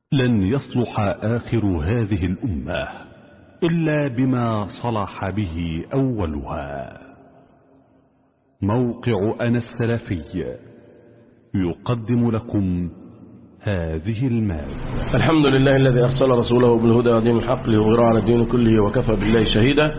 لن يصلح آخر هذه الأمة إلا بما صلح به أولها موقع أنا السلفي يقدم لكم هذه المادة الحمد لله الذي أرسل رسوله بالهدى ودين الحق ليظهره على الدين كله وكفى بالله شهيدا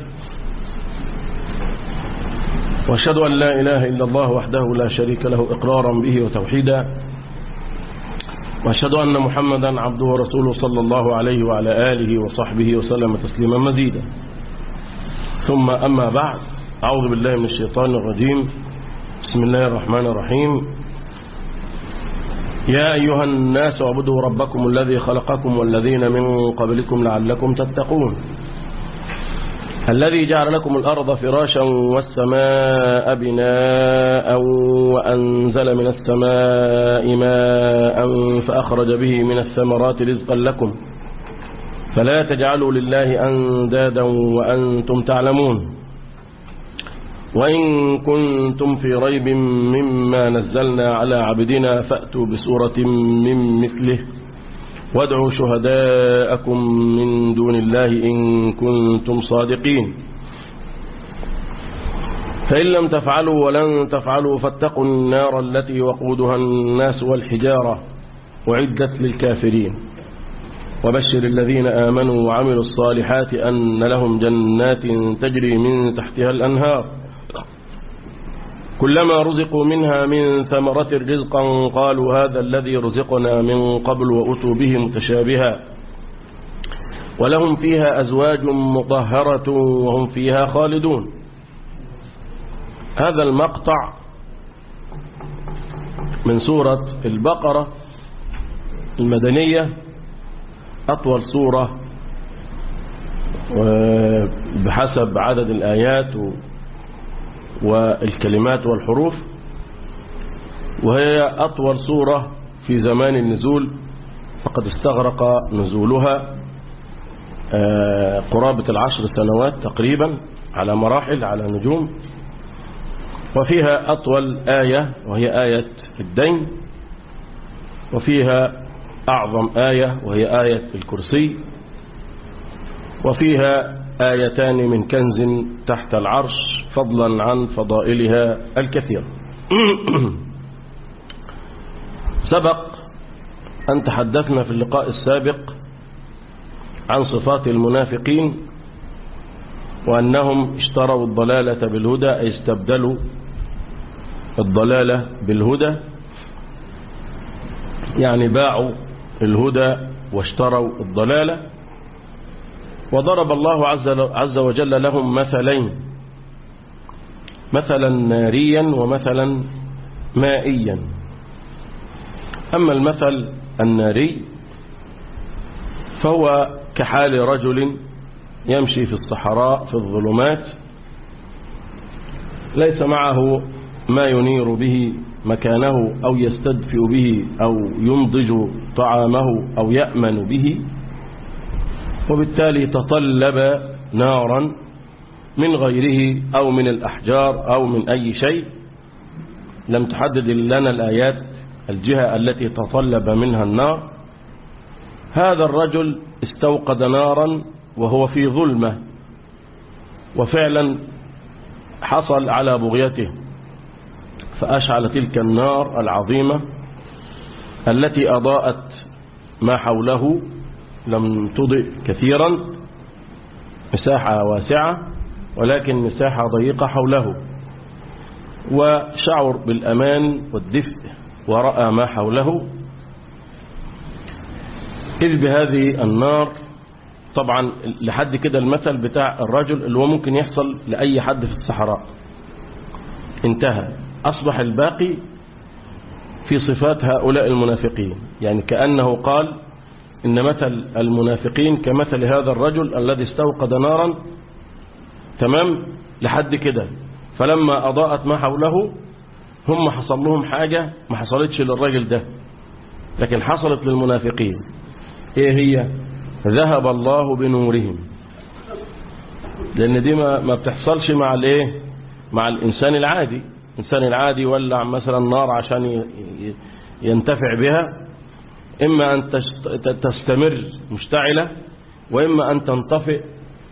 واشهد أن لا إله إلا الله وحده لا شريك له إقرارا به وتوحيدا واشهد أن محمدا عبده ورسوله صلى الله عليه وعلى آله وصحبه وسلم تسليما مزيدا ثم أما بعد أعوذ بالله من الشيطان الرجيم بسم الله الرحمن الرحيم يا أيها الناس اعبدوا ربكم الذي خلقكم والذين من قبلكم لعلكم تتقون الذي جعل لكم الأرض فراشا والسماء بناء وأنزل من السماء ماء فأخرج به من الثمرات رزقا لكم فلا تجعلوا لله أندادا وأنتم تعلمون وإن كنتم في ريب مما نزلنا على عبدنا فأتوا بسورة من مثله وادعوا شهداءكم من دون الله إن كنتم صادقين فإن لم تفعلوا ولن تفعلوا فاتقوا النار التي وقودها الناس والحجارة وعدت للكافرين وبشر الذين آمنوا وعملوا الصالحات أن لهم جنات تجري من تحتها الأنهار كلما رزقوا منها من ثمرة رزقا قالوا هذا الذي رزقنا من قبل وأتوا به متشابها ولهم فيها أزواج مطهرة وهم فيها خالدون هذا المقطع من سورة البقرة المدنية أطول سورة بحسب عدد الآيات والكلمات والحروف وهي أطول سورة في زمان النزول فقد استغرق نزولها قرابة العشر سنوات تقريبا على مراحل على نجوم وفيها أطول آية وهي آية الدين وفيها أعظم آية وهي آية الكرسي وفيها آيتان من كنز تحت العرش فضلا عن فضائلها الكثير سبق أن تحدثنا في اللقاء السابق عن صفات المنافقين وأنهم اشتروا الضلالة بالهدى أي استبدلوا الضلالة بالهدى يعني باعوا الهدى واشتروا الضلالة وضرب الله عز, عز وجل لهم مثلين مثلا ناريا ومثلا مائيا أما المثل الناري فهو كحال رجل يمشي في الصحراء في الظلمات ليس معه ما ينير به مكانه أو يستدفئ به أو ينضج طعامه أو يأمن به وبالتالي تطلب نارا من غيره أو من الأحجار أو من أي شيء لم تحدد لنا الآيات الجهة التي تطلب منها النار هذا الرجل استوقد نارا وهو في ظلمة وفعلا حصل على بغيته فأشعل تلك النار العظيمة التي أضاءت ما حوله لم تضئ كثيرا مساحة واسعة ولكن مساحة ضيقة حوله وشعر بالأمان والدفء ورأى ما حوله إذ بهذه النار طبعا لحد كده المثل بتاع الرجل اللي هو ممكن يحصل لأي حد في الصحراء انتهى أصبح الباقي في صفات هؤلاء المنافقين يعني كأنه قال إن مثل المنافقين كمثل هذا الرجل الذي استوقد نارا تمام لحد كده فلما أضاءت ما حوله هم حصل لهم حاجة ما حصلتش للراجل ده لكن حصلت للمنافقين ايه هي ذهب الله بنورهم لان دي ما, ما بتحصلش مع الايه مع الانسان العادي الانسان العادي ولع مثلا نار عشان ينتفع بها إما أن تستمر مشتعلة وإما أن تنطفئ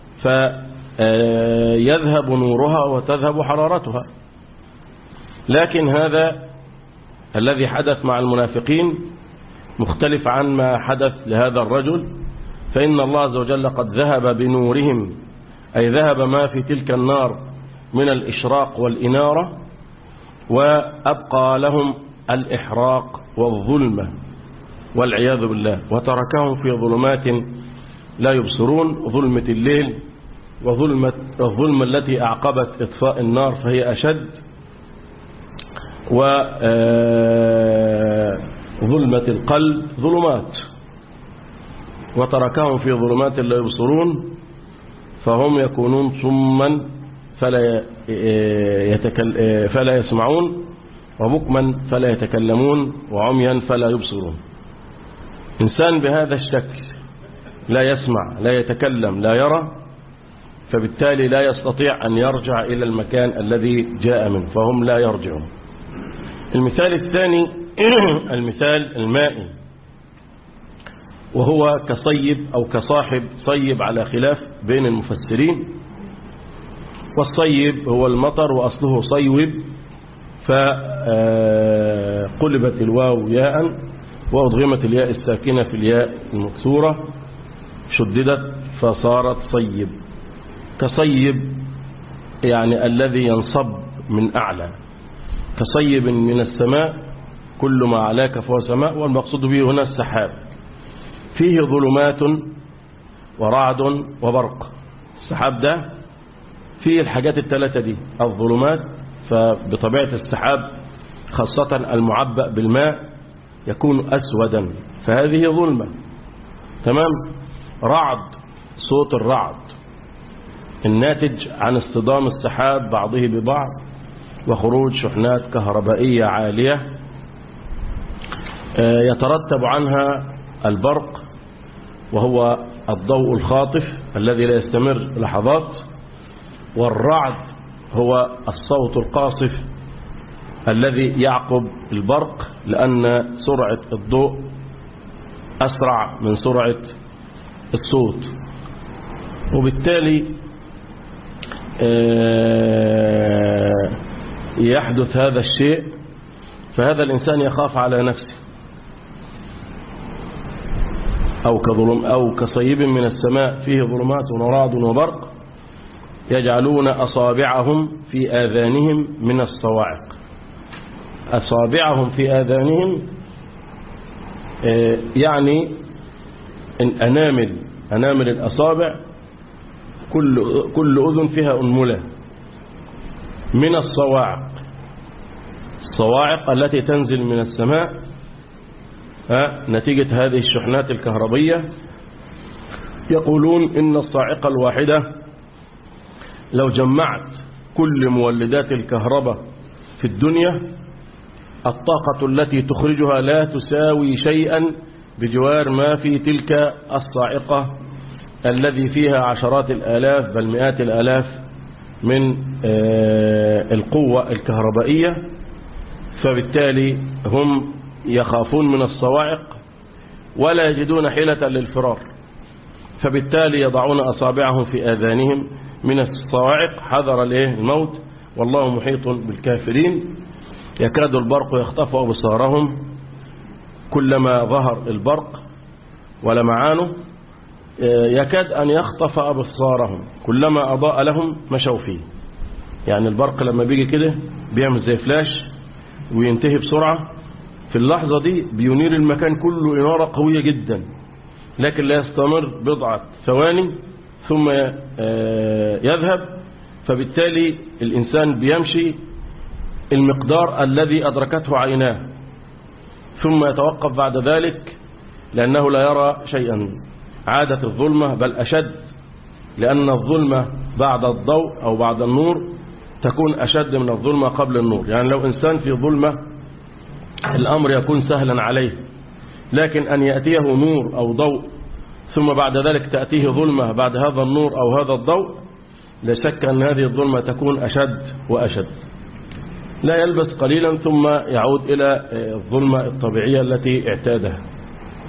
فيذهب نورها وتذهب حرارتها لكن هذا الذي حدث مع المنافقين مختلف عن ما حدث لهذا الرجل فإن الله عز وجل قد ذهب بنورهم أي ذهب ما في تلك النار من الإشراق والإنارة وأبقى لهم الإحراق والظلمة والعياذ بالله وتركهم في ظلمات لا يبصرون ظلمة الليل وظلمة الظلمة التي أعقبت إطفاء النار فهي أشد وظلمة القلب ظلمات وتركهم في ظلمات لا يبصرون فهم يكونون صما فلا يتكل فلا يسمعون وبكما فلا يتكلمون وعميا فلا يبصرون إنسان بهذا الشكل لا يسمع لا يتكلم لا يرى فبالتالي لا يستطيع أن يرجع إلى المكان الذي جاء منه فهم لا يرجعون المثال الثاني المثال المائي وهو كصيب أو كصاحب صيب على خلاف بين المفسرين والصيب هو المطر وأصله صيوب فقلبت الواو ياء وأضغمت الياء الساكنة في الياء المكسورة شددت فصارت صيب كصيب يعني الذي ينصب من أعلى كصيب من السماء كل ما علاك فهو سماء والمقصود به هنا السحاب فيه ظلمات ورعد وبرق السحاب ده فيه الحاجات الثلاثة دي الظلمات فبطبيعة السحاب خاصة المعبأ بالماء يكون أسودا فهذه ظلمة تمام رعد صوت الرعد الناتج عن اصطدام السحاب بعضه ببعض وخروج شحنات كهربائية عالية يترتب عنها البرق وهو الضوء الخاطف الذي لا يستمر لحظات والرعد هو الصوت القاصف الذي يعقب البرق لأن سرعة الضوء أسرع من سرعة الصوت وبالتالي يحدث هذا الشيء فهذا الإنسان يخاف على نفسه أو كظلم أو كصيب من السماء فيه ظلمات ورعد وبرق يجعلون أصابعهم في آذانهم من الصواعق أصابعهم في آذانهم يعني أنامل أنامل الأصابع كل, كل أذن فيها أنملة من الصواعق الصواعق التي تنزل من السماء نتيجة هذه الشحنات الكهربية يقولون إن الصاعقة الواحدة لو جمعت كل مولدات الكهرباء في الدنيا الطاقة التي تخرجها لا تساوي شيئا بجوار ما في تلك الصاعقة الذي فيها عشرات الآلاف بل مئات الآلاف من القوة الكهربائية فبالتالي هم يخافون من الصواعق ولا يجدون حيلة للفرار فبالتالي يضعون أصابعهم في آذانهم من الصواعق حذر الموت والله محيط بالكافرين يكاد البرق يخطف أبصارهم كلما ظهر البرق ولمعانه يكاد أن يخطف أبصارهم كلما أضاء لهم مشوا فيه يعني البرق لما بيجي كده بيعمل زي فلاش وينتهي بسرعة في اللحظة دي بينير المكان كله إنارة قوية جدا لكن لا يستمر بضعة ثواني ثم يذهب فبالتالي الإنسان بيمشي المقدار الذي أدركته عيناه ثم يتوقف بعد ذلك لأنه لا يرى شيئا عادة الظلمة بل أشد لأن الظلمة بعد الضوء أو بعد النور تكون أشد من الظلمة قبل النور يعني لو إنسان في ظلمة الأمر يكون سهلا عليه لكن أن يأتيه نور أو ضوء ثم بعد ذلك تأتيه ظلمة بعد هذا النور أو هذا الضوء لا شك أن هذه الظلمة تكون أشد وأشد لا يلبس قليلا ثم يعود إلى الظلمة الطبيعية التي اعتادها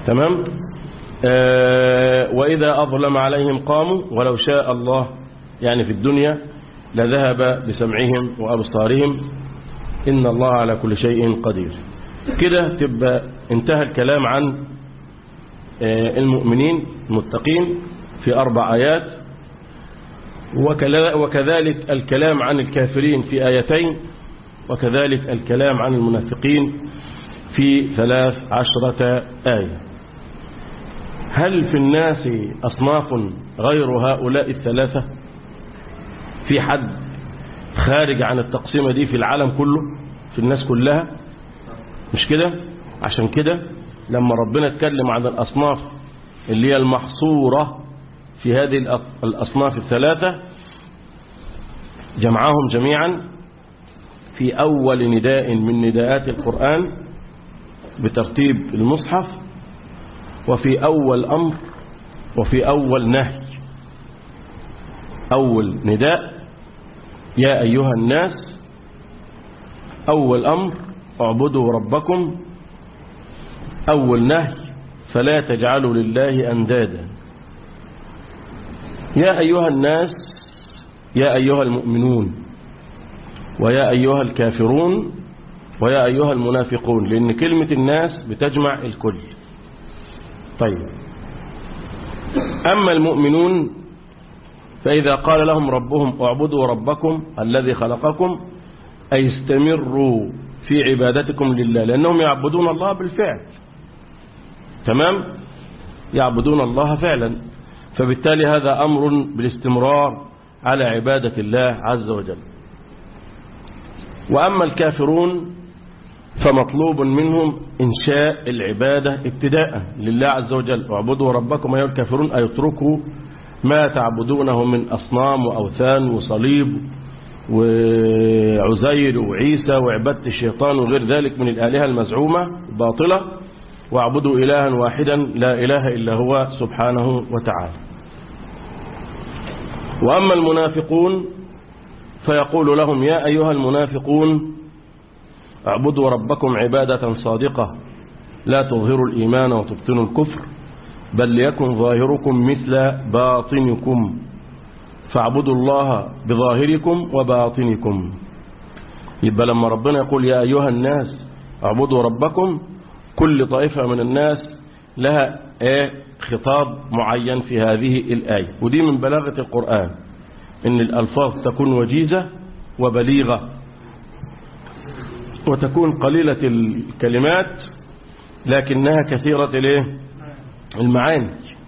تمام آه وإذا أظلم عليهم قاموا ولو شاء الله يعني في الدنيا لذهب بسمعهم وأبصارهم إن الله على كل شيء قدير كده تبقى انتهى الكلام عن آه المؤمنين المتقين في أربع آيات وكذلك الكلام عن الكافرين في آيتين وكذلك الكلام عن المنافقين في ثلاث عشرة آية هل في الناس أصناف غير هؤلاء الثلاثة في حد خارج عن التقسيمة دي في العالم كله في الناس كلها مش كده عشان كده لما ربنا اتكلم عن الأصناف اللي هي المحصورة في هذه الأصناف الثلاثة جمعهم جميعا في أول نداء من نداءات القرآن بترتيب المصحف وفي أول أمر وفي أول نهي أول نداء يا أيها الناس أول أمر اعبدوا ربكم أول نهي فلا تجعلوا لله أندادا يا أيها الناس يا أيها المؤمنون ويا أيها الكافرون ويا أيها المنافقون لأن كلمة الناس بتجمع الكل طيب أما المؤمنون فإذا قال لهم ربهم اعبدوا ربكم الذي خلقكم أي استمروا في عبادتكم لله لأنهم يعبدون الله بالفعل تمام يعبدون الله فعلا فبالتالي هذا أمر بالاستمرار على عبادة الله عز وجل وأما الكافرون فمطلوب منهم إنشاء العبادة ابتداء لله عز وجل اعبدوا ربكم أيها الكافرون أي اتركوا ما تعبدونه من أصنام وأوثان وصليب وعزير وعيسى وعبادة الشيطان وغير ذلك من الآلهة المزعومة باطلة واعبدوا إلها واحدا لا إله إلا هو سبحانه وتعالى وأما المنافقون فيقول لهم يا أيها المنافقون اعبدوا ربكم عبادة صادقة لا تظهروا الإيمان وتبطنوا الكفر بل ليكن ظاهركم مثل باطنكم فاعبدوا الله بظاهركم وباطنكم يبقى لما ربنا يقول يا أيها الناس اعبدوا ربكم كل طائفة من الناس لها ايه خطاب معين في هذه الآية ودي من بلاغة القرآن إن الألفاظ تكون وجيزة وبليغة وتكون قليلة الكلمات لكنها كثيرة الايه المعاني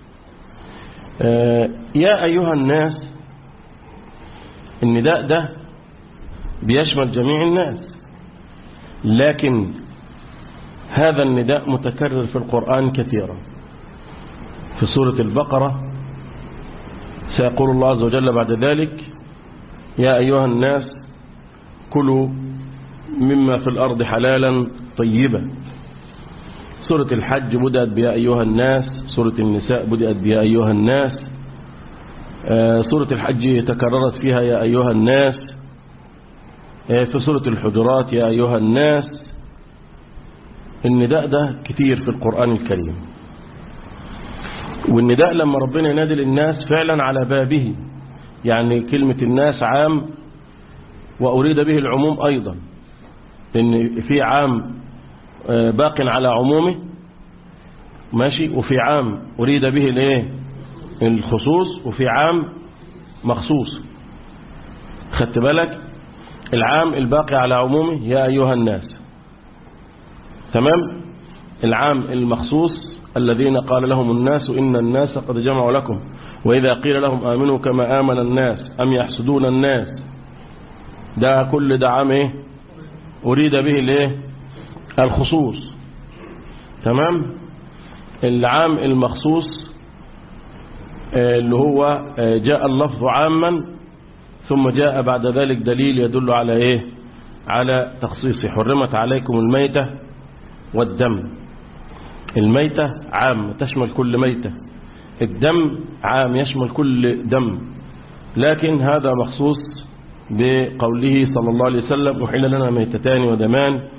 آه يا أيها الناس النداء ده بيشمل جميع الناس لكن هذا النداء متكرر في القرآن كثيرا في سورة البقرة سيقول الله عز وجل بعد ذلك يا أيها الناس كلوا مما في الأرض حلالا طيبا سورة الحج بدأت بيا أيها الناس سورة النساء بدأت بيا أيها الناس سورة الحج تكررت فيها يا أيها الناس في سورة الحجرات يا أيها الناس النداء ده كتير في القرآن الكريم والنداء لما ربنا ينادي للناس فعلا على بابه يعني كلمة الناس عام وأريد به العموم أيضا إن في عام باق على عمومه ماشي وفي عام أريد به الايه الخصوص وفي عام مخصوص خدت بالك العام الباقي على عمومه يا أيها الناس تمام العام المخصوص الذين قال لهم الناس إن الناس قد جمعوا لكم وإذا قيل لهم آمنوا كما آمن الناس أم يحسدون الناس ده كل ده عام إيه أريد به الإيه الخصوص تمام العام المخصوص اللي هو جاء اللفظ عاما ثم جاء بعد ذلك دليل يدل على إيه على تخصيصه حرمت عليكم الميتة والدم الميتة عام تشمل كل ميتة الدم عام يشمل كل دم لكن هذا مخصوص بقوله صلى الله عليه وسلم وحل لنا ميتتان ودمان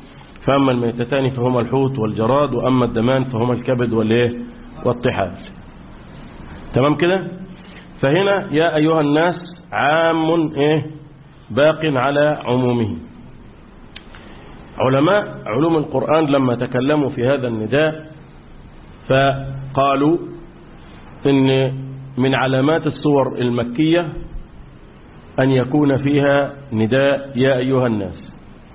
فأما الميتتان فهما الحوت والجراد وأما الدمان فهما الكبد والإيه والطحال تمام كده فهنا يا أيها الناس عام إيه باق على عمومه علماء علوم القرآن لما تكلموا في هذا النداء فقالوا إن من علامات الصور المكية أن يكون فيها نداء يا أيها الناس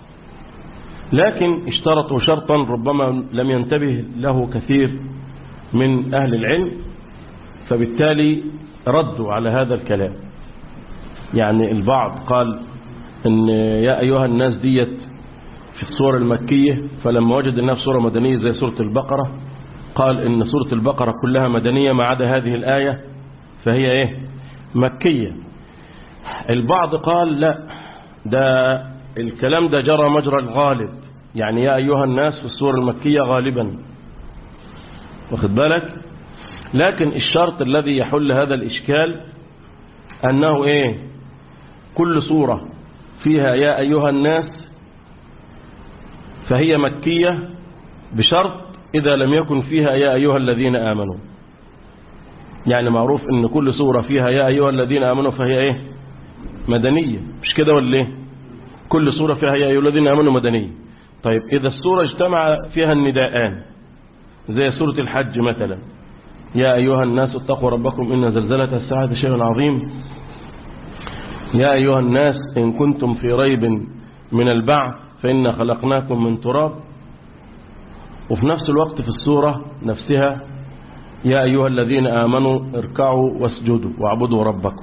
لكن اشترطوا شرطا ربما لم ينتبه له كثير من أهل العلم فبالتالي ردوا على هذا الكلام يعني البعض قال ان يا أيها الناس ديت في الصور المكية فلما وجد انها في صورة مدنية زي سورة البقرة قال ان سورة البقرة كلها مدنية ما عدا هذه الآية فهي ايه مكية البعض قال لا ده الكلام ده جرى مجرى الغالب يعني يا أيها الناس في الصور المكية غالبا واخد بالك لكن الشرط الذي يحل هذا الإشكال أنه إيه كل صورة فيها يا أيها الناس فهي مكية بشرط إذا لم يكن فيها يا أيها الذين آمنوا يعني معروف أن كل صورة فيها يا أيها الذين آمنوا فهي إيه مدنية مش كده ولا إيه كل صورة فيها يا أيها الذين آمنوا مدنية طيب إذا الصورة اجتمع فيها النداءان زي سورة الحج مثلا يا أيها الناس اتقوا ربكم إن زلزلة الساعة شيء عظيم يا أيها الناس إن كنتم في ريب من البعث فإنا خلقناكم من تراب وفي نفس الوقت في السورة نفسها يا أيها الذين آمنوا اركعوا واسجدوا واعبدوا ربكم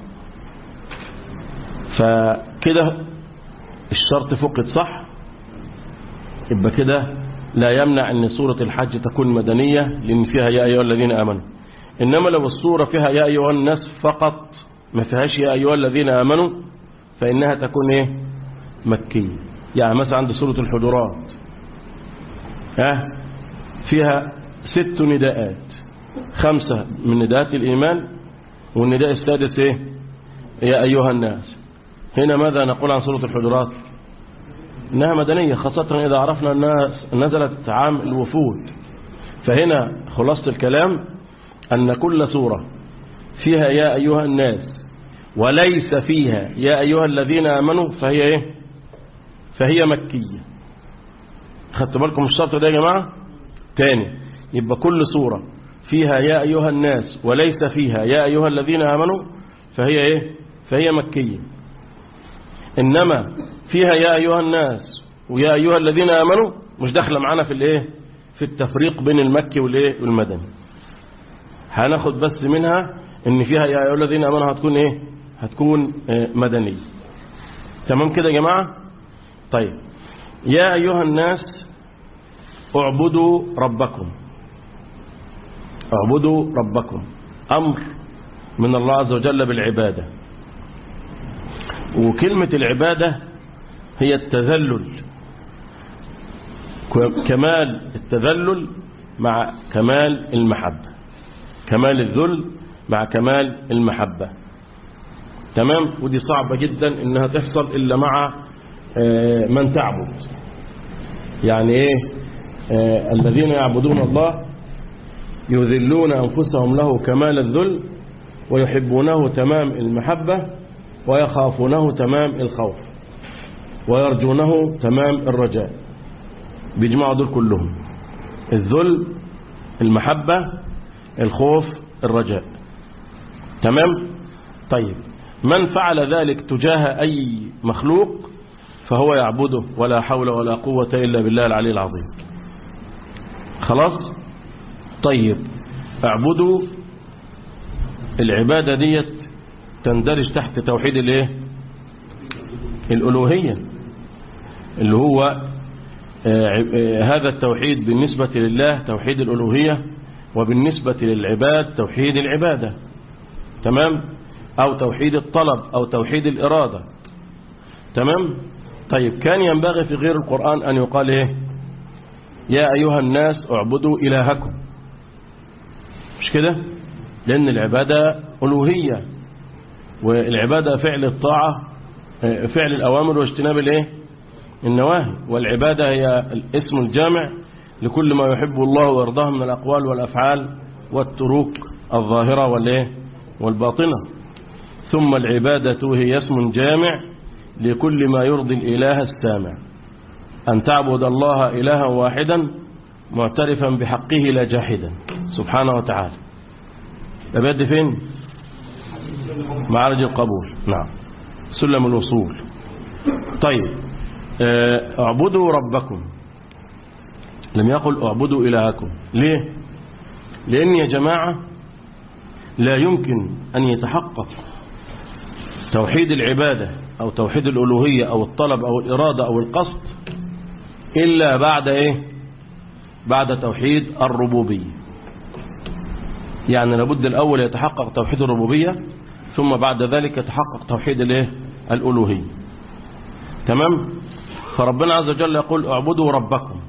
فكده الشرط فقد صح يبقى كده لا يمنع أن سورة الحج تكون مدنية لأن فيها يا أيها الذين آمنوا إنما لو السورة فيها يا أيها الناس فقط ما فيهاش يا أيها الذين آمنوا فإنها تكون إيه مكية يعني مثلا عند سورة الحجرات ها فيها ست نداءات خمسة من نداءات الإيمان والنداء السادس إيه يا أيها الناس هنا ماذا نقول عن سورة الحجرات إنها مدنية خاصة إذا عرفنا أنها نزلت عام الوفود فهنا خلاصة الكلام أن كل سورة فيها يا أيها الناس وليس فيها يا أيها الذين آمنوا فهي إيه فهي مكية خدت بالكم الشرط ده يا جماعة تاني يبقى كل سورة فيها يا أيها الناس وليس فيها يا أيها الذين آمنوا فهي إيه فهي مكية إنما فيها يا أيها الناس ويا أيها الذين آمنوا مش داخله معانا في الإيه في التفريق بين المكي والإيه والمدني هناخد بس منها ان فيها يا أيها الذين آمنوا هتكون إيه هتكون إيه مدنية تمام كده يا جماعة طيب يا أيها الناس اعبدوا ربكم اعبدوا ربكم أمر من الله عز وجل بالعبادة وكلمة العبادة هي التذلل كمال التذلل مع كمال المحبة كمال الذل مع كمال المحبة تمام ودي صعبة جدا انها تحصل الا مع من تعبد يعني ايه آه الذين يعبدون الله يذلون انفسهم له كمال الذل ويحبونه تمام المحبة ويخافونه تمام الخوف ويرجونه تمام الرجاء بيجمعوا دول كلهم الذل المحبة الخوف الرجاء تمام طيب من فعل ذلك تجاه أي مخلوق فهو يعبده ولا حول ولا قوة إلا بالله العلي العظيم خلاص طيب اعبدوا العبادة ديت تندرج تحت توحيد الايه الألوهية اللي هو هذا التوحيد بالنسبة لله توحيد الألوهية وبالنسبة للعباد توحيد العبادة تمام أو توحيد الطلب أو توحيد الإرادة تمام طيب كان ينبغي في غير القرآن أن يقال إيه يا أيها الناس اعبدوا إلهكم مش كده لأن العبادة ألوهية والعبادة فعل الطاعة فعل الأوامر واجتناب الإيه النواهي والعبادة هي الاسم الجامع لكل ما يحب الله ويرضاه من الأقوال والأفعال والتروك الظاهرة والإيه والباطنة ثم العبادة هي اسم جامع لكل ما يرضي الإله السامع أن تعبد الله إلها واحدا معترفا بحقه لا جاحدا سبحانه وتعالى أبد فين معرج القبول نعم سلم الوصول طيب اعبدوا ربكم لم يقل اعبدوا إلهكم ليه لأن يا جماعة لا يمكن أن يتحقق توحيد العبادة أو توحيد الألوهية أو الطلب أو الإرادة أو القصد إلا بعد إيه بعد توحيد الربوبية يعني لابد الأول يتحقق توحيد الربوبية ثم بعد ذلك يتحقق توحيد الايه الألوهية تمام فربنا عز وجل يقول اعبدوا ربكم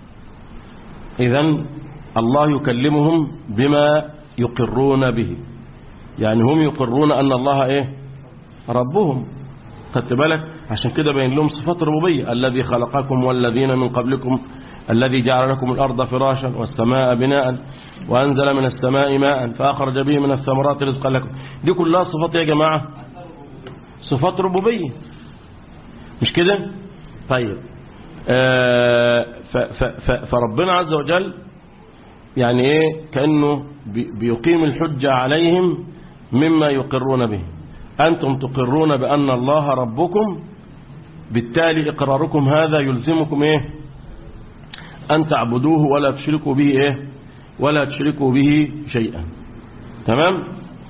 إذا الله يكلمهم بما يقرون به يعني هم يقرون أن الله إيه ربهم خدت بالك عشان كده بين لهم صفات ربوبية الذي خلقكم والذين من قبلكم الذي جعل لكم الأرض فراشا والسماء بناء وأنزل من السماء ماء فأخرج به من الثمرات رزقا لكم دي كلها صفات يا جماعة صفات ربوبية مش كده طيب آه فربنا عز وجل يعني ايه كأنه بيقيم الحجة عليهم مما يقرون به أنتم تقرون بأن الله ربكم بالتالي إقراركم هذا يلزمكم إيه أن تعبدوه ولا تشركوا به إيه ولا تشركوا به شيئا تمام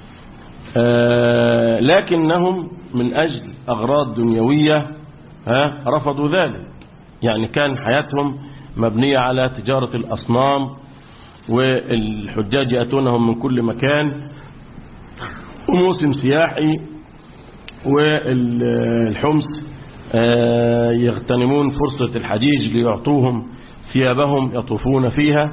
آه لكنهم من أجل أغراض دنيوية ها رفضوا ذلك يعني كان حياتهم مبنية على تجارة الأصنام والحجاج يأتونهم من كل مكان وموسم سياحي والحمص يغتنمون فرصة الحجيج ليعطوهم ثيابهم يطوفون فيها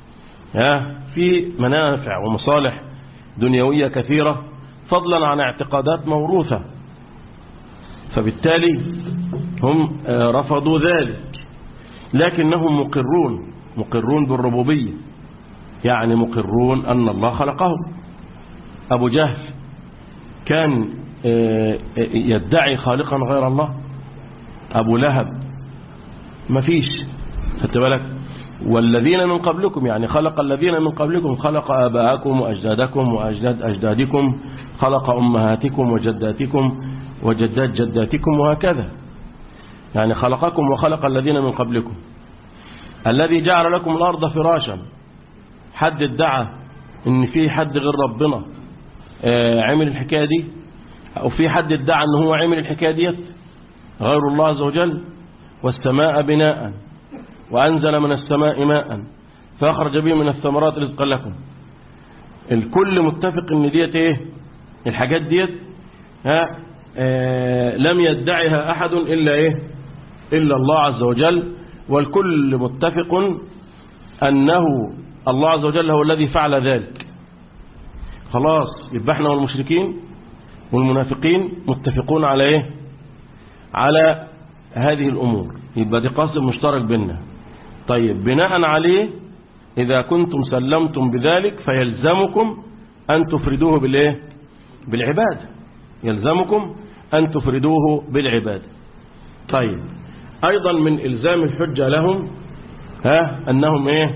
في منافع ومصالح دنيوية كثيرة فضلا عن اعتقادات موروثة فبالتالي هم رفضوا ذلك لكنهم مقرون مقرون بالربوبية يعني مقرون أن الله خلقهم أبو جهل كان يدعي خالقا غير الله أبو لهب ما فيش خدت بالك والذين من قبلكم يعني خلق الذين من قبلكم خلق آباءكم وأجدادكم وأجداد أجدادكم خلق أمهاتكم وجداتكم وجدات جداتكم وهكذا يعني خلقكم وخلق الذين من قبلكم الذي جعل لكم الأرض فراشا حد ادعى ان في حد غير ربنا عمل الحكاية دي أو في حد ادعى ان هو عمل الحكاية ديت غير الله عز وجل والسماء بناء وأنزل من السماء ماء فأخرج به من الثمرات رزقا لكم الكل متفق ان ديت ايه الحاجات ديت ها آه لم يدعها أحد إلا إيه إلا الله عز وجل والكل متفق أنه الله عز وجل هو الذي فعل ذلك خلاص يبقى احنا والمشركين والمنافقين متفقون على ايه على هذه الأمور يبقى دي قاسم مشترك بيننا طيب بناء عليه إذا كنتم سلمتم بذلك فيلزمكم أن تفردوه بالإيه بالعبادة يلزمكم أن تفردوه بالعبادة طيب أيضا من إلزام الحجة لهم ها أنهم إيه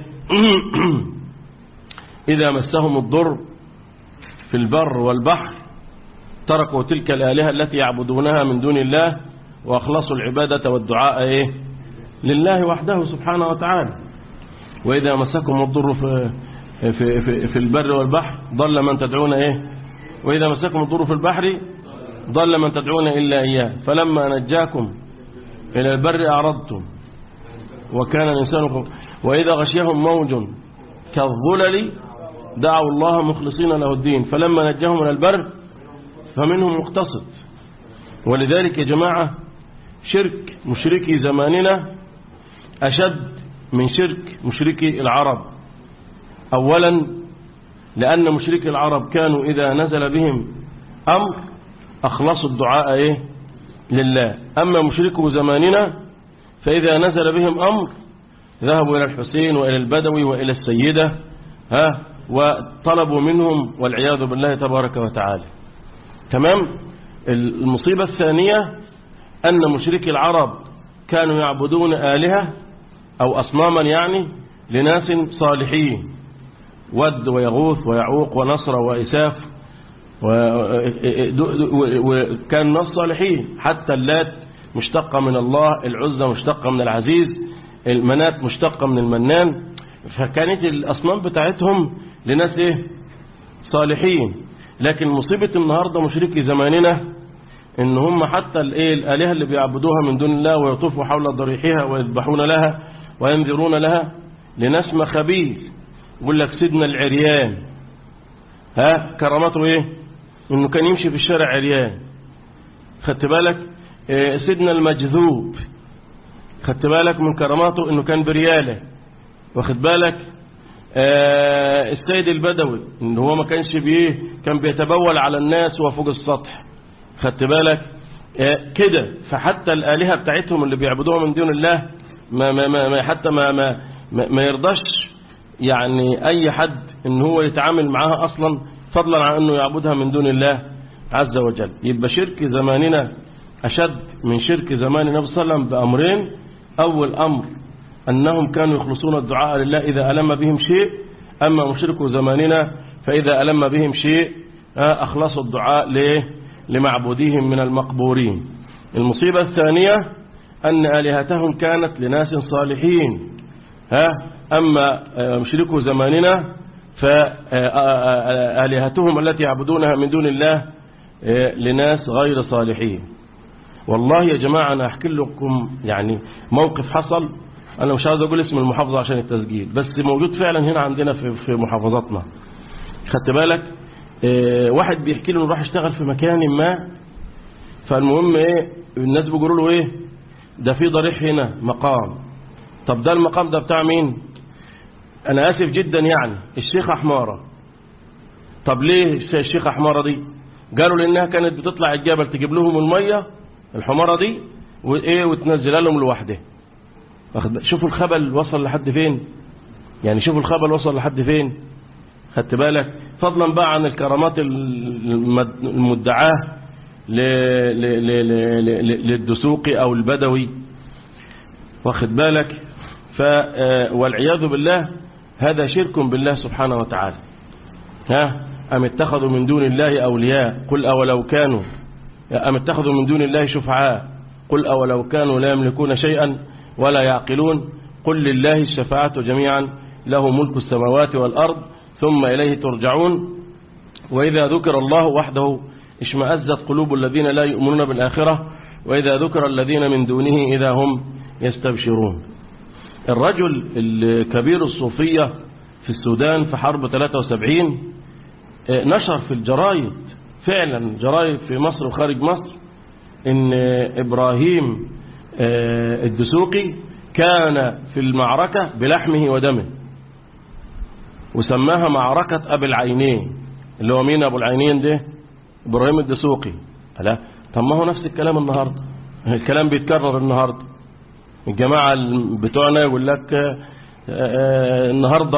إذا مسهم الضر في البر والبحر تركوا تلك الآلهة التي يعبدونها من دون الله وأخلصوا العبادة والدعاء إيه لله وحده سبحانه وتعالى وإذا مسكم الضر في, في, في, في البر والبحر ضل من تدعون إيه وإذا مسكم الضر في البحر ضل من تدعون إلا إياه فلما نجاكم إلى البر أعرضتم وكان الإنسان وإذا غشيهم موج كالظلل دعوا الله مخلصين له الدين فلما نجاهم إلى البر فمنهم مقتصد ولذلك يا جماعة شرك مشركي زماننا أشد من شرك مشركي العرب أولا لأن مشركي العرب كانوا إذا نزل بهم أمر أخلصوا الدعاء إيه لله أما مشركو زماننا فإذا نزل بهم أمر ذهبوا إلى الحسين وإلى البدوي وإلى السيدة ها وطلبوا منهم والعياذ بالله تبارك وتعالى تمام المصيبة الثانية أن مشركي العرب كانوا يعبدون آلهة أو أصناما يعني لناس صالحين ود ويغوث ويعوق ونصر وإساف وكان ناس صالحين حتى اللات مشتقة من الله العزة مشتقة من العزيز المنات مشتقة من المنان فكانت الأصنام بتاعتهم لناس إيه صالحين لكن مصيبة النهاردة مشركي زماننا ان هم حتى الايه الالهه اللي بيعبدوها من دون الله ويطوفوا حول ضريحها ويذبحون لها وينذرون لها لناس مخابيل يقول لك سيدنا العريان ها كرامته ايه انه كان يمشي في الشارع عريان خدت بالك إيه سيدنا المجذوب خدت بالك من كراماته انه كان برياله واخد بالك آه السيد البدوي ان هو ما كانش بيه كان بيتبول على الناس وفوق السطح خدت بالك آه كده فحتى الآلهة بتاعتهم اللي بيعبدوها من دون الله ما ما ما حتى ما ما ما يرضاش يعني أي حد إن هو يتعامل معاها أصلا فضلا عن أنه يعبدها من دون الله عز وجل يبقى شرك زماننا أشد من شرك زمان النبي صلى الله عليه وسلم بأمرين أول أمر أنهم كانوا يخلصون الدعاء لله إذا ألم بهم شيء أما مشركو زماننا فإذا ألم بهم شيء أخلصوا الدعاء ليه لمعبوديهم من المقبورين المصيبة الثانية أن آلهتهم كانت لناس صالحين ها أما مشركو زماننا فآلهتهم التي يعبدونها من دون الله لناس غير صالحين والله يا جماعة أنا أحكي لكم يعني موقف حصل أنا مش عاوز أقول اسم المحافظة عشان التسجيل بس موجود فعلا هنا عندنا في في محافظاتنا خدت بالك اه واحد بيحكي له راح يشتغل في مكان ما فالمهم ايه الناس بيقولوا له ايه ده في ضريح هنا مقام طب ده المقام ده بتاع مين انا اسف جدا يعني الشيخة حمارة طب ليه الشيخة حمارة دي قالوا لانها كانت بتطلع الجبل تجيب لهم المية الحمارة دي وايه وتنزلها لهم لوحدها شوفوا الخبل وصل لحد فين يعني شوفوا الخبل وصل لحد فين خدت بالك فضلا بقى عن الكرامات المدعاة للدسوقي او البدوي واخد بالك ف والعياذ بالله هذا شرك بالله سبحانه وتعالى ها أم اتخذوا من دون الله أولياء قل أولو كانوا أم اتخذوا من دون الله شفعاء قل أولو كانوا لا يملكون شيئا ولا يعقلون قل لله الشفاعة جميعا له ملك السماوات والأرض ثم إليه ترجعون وإذا ذكر الله وحده اشمأزت قلوب الذين لا يؤمنون بالآخرة وإذا ذكر الذين من دونه إذا هم يستبشرون الرجل الكبير الصوفية في السودان في حرب 73 نشر في الجرايد فعلا جرايد في مصر وخارج مصر ان إبراهيم الدسوقي كان في المعركة بلحمه ودمه وسماها معركة أبي العينين اللي هو مين أبو العينين ده إبراهيم الدسوقي لا طب ما هو نفس الكلام النهاردة الكلام بيتكرر النهاردة الجماعة بتوعنا يقول لك النهاردة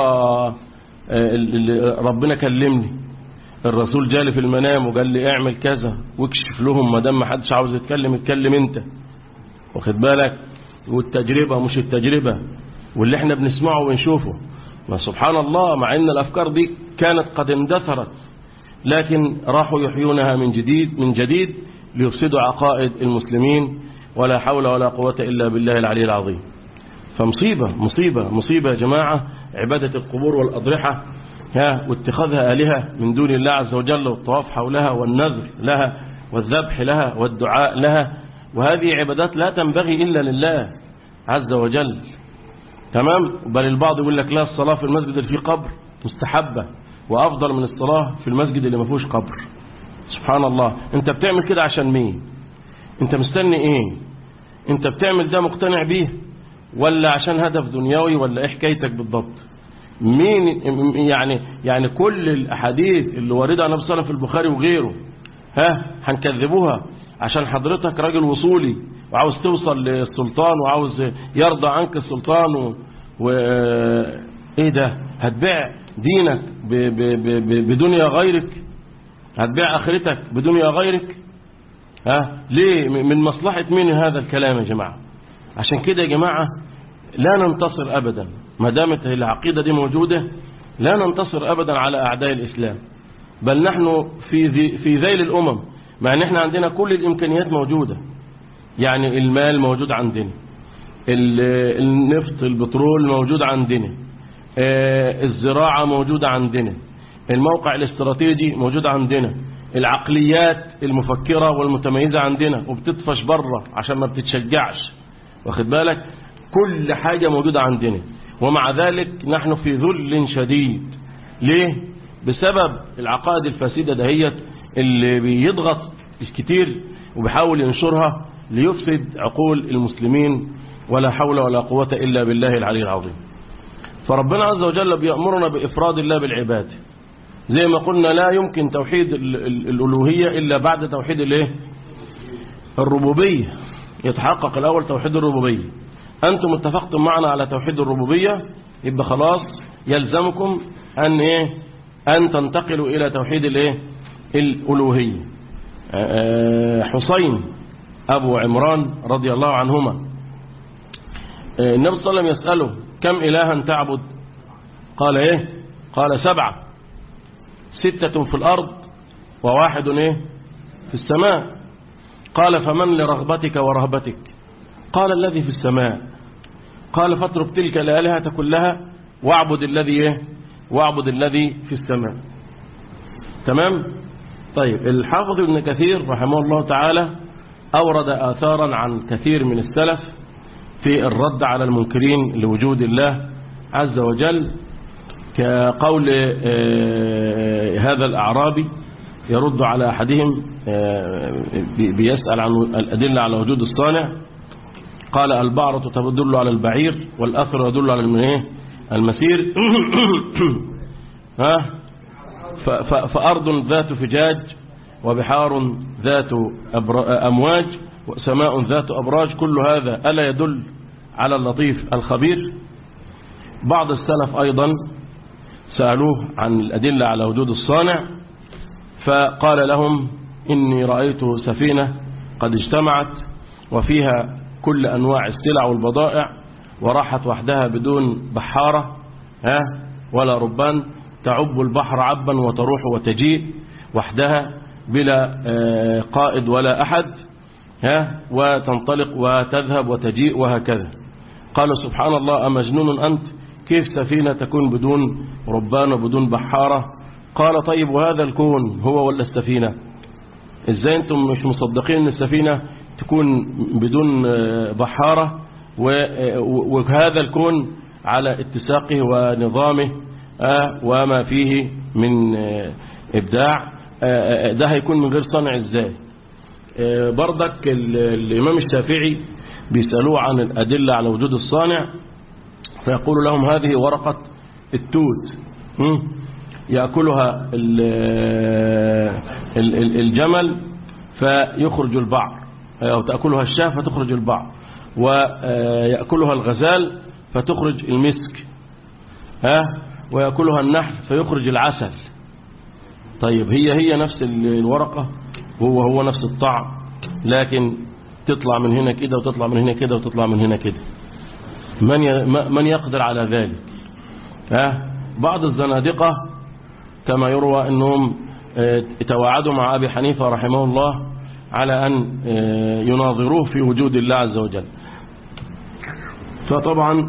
ربنا كلمني الرسول جالي في المنام وقال لي اعمل كذا واكشف لهم ما دام ما حدش عاوز يتكلم اتكلم انت واخد بالك والتجربة مش التجربة واللي احنا بنسمعه ونشوفه ما سبحان الله مع ان الافكار دي كانت قد اندثرت لكن راحوا يحيونها من جديد من جديد ليفسدوا عقائد المسلمين ولا حول ولا قوة إلا بالله العلي العظيم فمصيبة مصيبة مصيبة يا جماعة عبادة القبور والأضرحة ها واتخاذها آلهة من دون الله عز وجل والطواف حولها والنذر لها والذبح لها والدعاء لها وهذه عبادات لا تنبغي إلا لله عز وجل تمام بل البعض يقول لك لا الصلاة في المسجد اللي فيه قبر مستحبة وأفضل من الصلاة في المسجد اللي ما فيهوش قبر سبحان الله انت بتعمل كده عشان مين انت مستني ايه انت بتعمل ده مقتنع بيه ولا عشان هدف دنيوي ولا ايه حكايتك بالضبط مين يعني يعني كل الاحاديث اللي وارده عن النبي صلى الله عليه وسلم في البخاري وغيره ها هنكذبوها عشان حضرتك راجل وصولي وعاوز توصل للسلطان وعاوز يرضى عنك السلطان و... و... ايه ده هتبيع دينك ب... ب... ب... ب... بدنيا غيرك هتبيع اخرتك بدنيا غيرك ها ليه من مصلحة مين هذا الكلام يا جماعة عشان كده يا جماعة لا ننتصر أبدا ما دامت العقيدة دي موجودة لا ننتصر أبدا على أعداء الإسلام بل نحن في ذي في ذيل الأمم مع أن احنا عندنا كل الإمكانيات موجودة يعني المال موجود عندنا النفط البترول موجود عندنا الزراعة موجودة عندنا الموقع الاستراتيجي موجود عندنا العقليات المفكرة والمتميزة عندنا وبتطفش بره عشان ما بتتشجعش واخد بالك كل حاجة موجودة عندنا ومع ذلك نحن في ذل شديد ليه بسبب العقائد الفاسدة دهيت اللي بيضغط كتير وبيحاول ينشرها ليفسد عقول المسلمين ولا حول ولا قوة إلا بالله العلي العظيم فربنا عز وجل بيأمرنا بإفراد الله بالعباد زي ما قلنا لا يمكن توحيد الألوهية إلا بعد توحيد الايه الربوبية يتحقق الأول توحيد الربوبية أنتم اتفقتم معنا على توحيد الربوبية يبقى خلاص يلزمكم أن إيه أن تنتقلوا إلى توحيد الايه الألوهية حسين أبو عمران رضي الله عنهما النبي صلى الله عليه وسلم يسأله كم إلها تعبد قال إيه قال سبعة ستة في الأرض وواحد إيه في السماء قال فمن لرغبتك ورهبتك قال الذي في السماء قال فاترك تلك الآلهة كلها واعبد الذي إيه واعبد الذي في السماء تمام طيب الحافظ ابن كثير رحمه الله تعالى أورد آثارا عن كثير من السلف في الرد على المنكرين لوجود الله عز وجل كقول هذا الأعرابي يرد على أحدهم بيسأل عن الأدلة على وجود الصانع قال البعرة تدل على البعير والأثر يدل على المسير ها فأرض ذات فجاج وبحار ذات أمواج وسماء ذات أبراج كل هذا ألا يدل على اللطيف الخبير بعض السلف أيضا سألوه عن الأدلة على وجود الصانع فقال لهم إني رأيت سفينة قد اجتمعت وفيها كل أنواع السلع والبضائع وراحت وحدها بدون بحارة ها ولا ربان تعب البحر عبا وتروح وتجيء وحدها بلا قائد ولا أحد ها وتنطلق وتذهب وتجيء وهكذا قال سبحان الله أمجنون أنت كيف سفينة تكون بدون ربان وبدون بحارة قال طيب وهذا الكون هو ولا السفينة ازاي انتم مش مصدقين ان السفينة تكون بدون بحارة وهذا الكون على اتساقه ونظامه وما فيه من إبداع ده هيكون من غير صنع ازاي بردك الإمام الشافعي بيسألوه عن الأدلة على وجود الصانع فيقول لهم هذه ورقة التوت يأكلها الجمل فيخرج البعر أو تأكلها الشاة فتخرج البعر ويأكلها الغزال فتخرج المسك ها ويأكلها النحل فيخرج العسل طيب هي هي نفس الورقة وهو هو نفس الطعم لكن تطلع من هنا كده وتطلع من هنا كده وتطلع من هنا كده من من يقدر على ذلك ها بعض الزنادقة كما يروى أنهم تواعدوا مع أبي حنيفة رحمه الله على أن يناظروه في وجود الله عز وجل فطبعا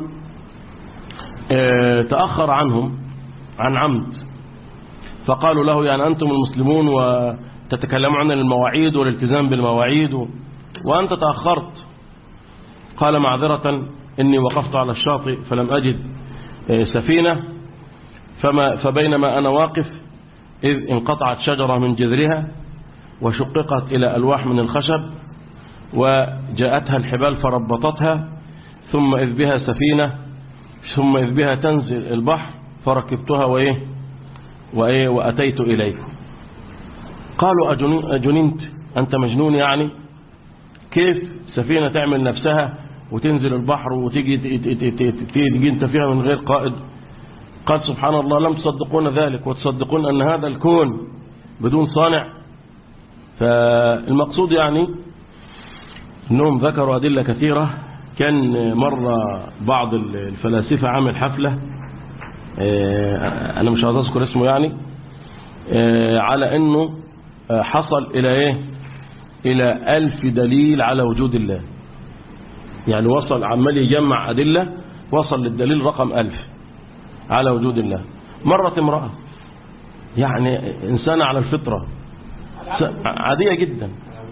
تأخر عنهم عن عمد فقالوا له يعني أنتم المسلمون وتتكلمون عن المواعيد والالتزام بالمواعيد وأنت تأخرت قال معذرة إني وقفت على الشاطئ فلم أجد سفينة فما فبينما أنا واقف إذ انقطعت شجرة من جذرها وشققت إلى ألواح من الخشب وجاءتها الحبال فربطتها ثم إذ بها سفينة ثم إذ بها تنزل البحر فركبتها وإيه وإيه وأتيت إليكم قالوا أجننت أنت مجنون يعني كيف سفينة تعمل نفسها وتنزل البحر وتيجي تيجي انت فيها من غير قائد قال سبحان الله لم تصدقون ذلك وتصدقون أن هذا الكون بدون صانع فالمقصود يعني أنهم ذكروا أدلة كثيرة كان مرة بعض الفلاسفة عمل حفلة أنا مش عايز أذكر اسمه يعني على أنه حصل إلى إيه إلى ألف دليل على وجود الله يعني وصل عمال يجمع أدلة وصل للدليل رقم ألف على وجود الله مرت امرأة يعني إنسانة على الفطرة عادية جدا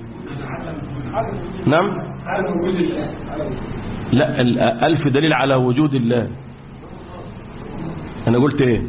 نعم لا ألف دليل على وجود الله أنا قلت إيه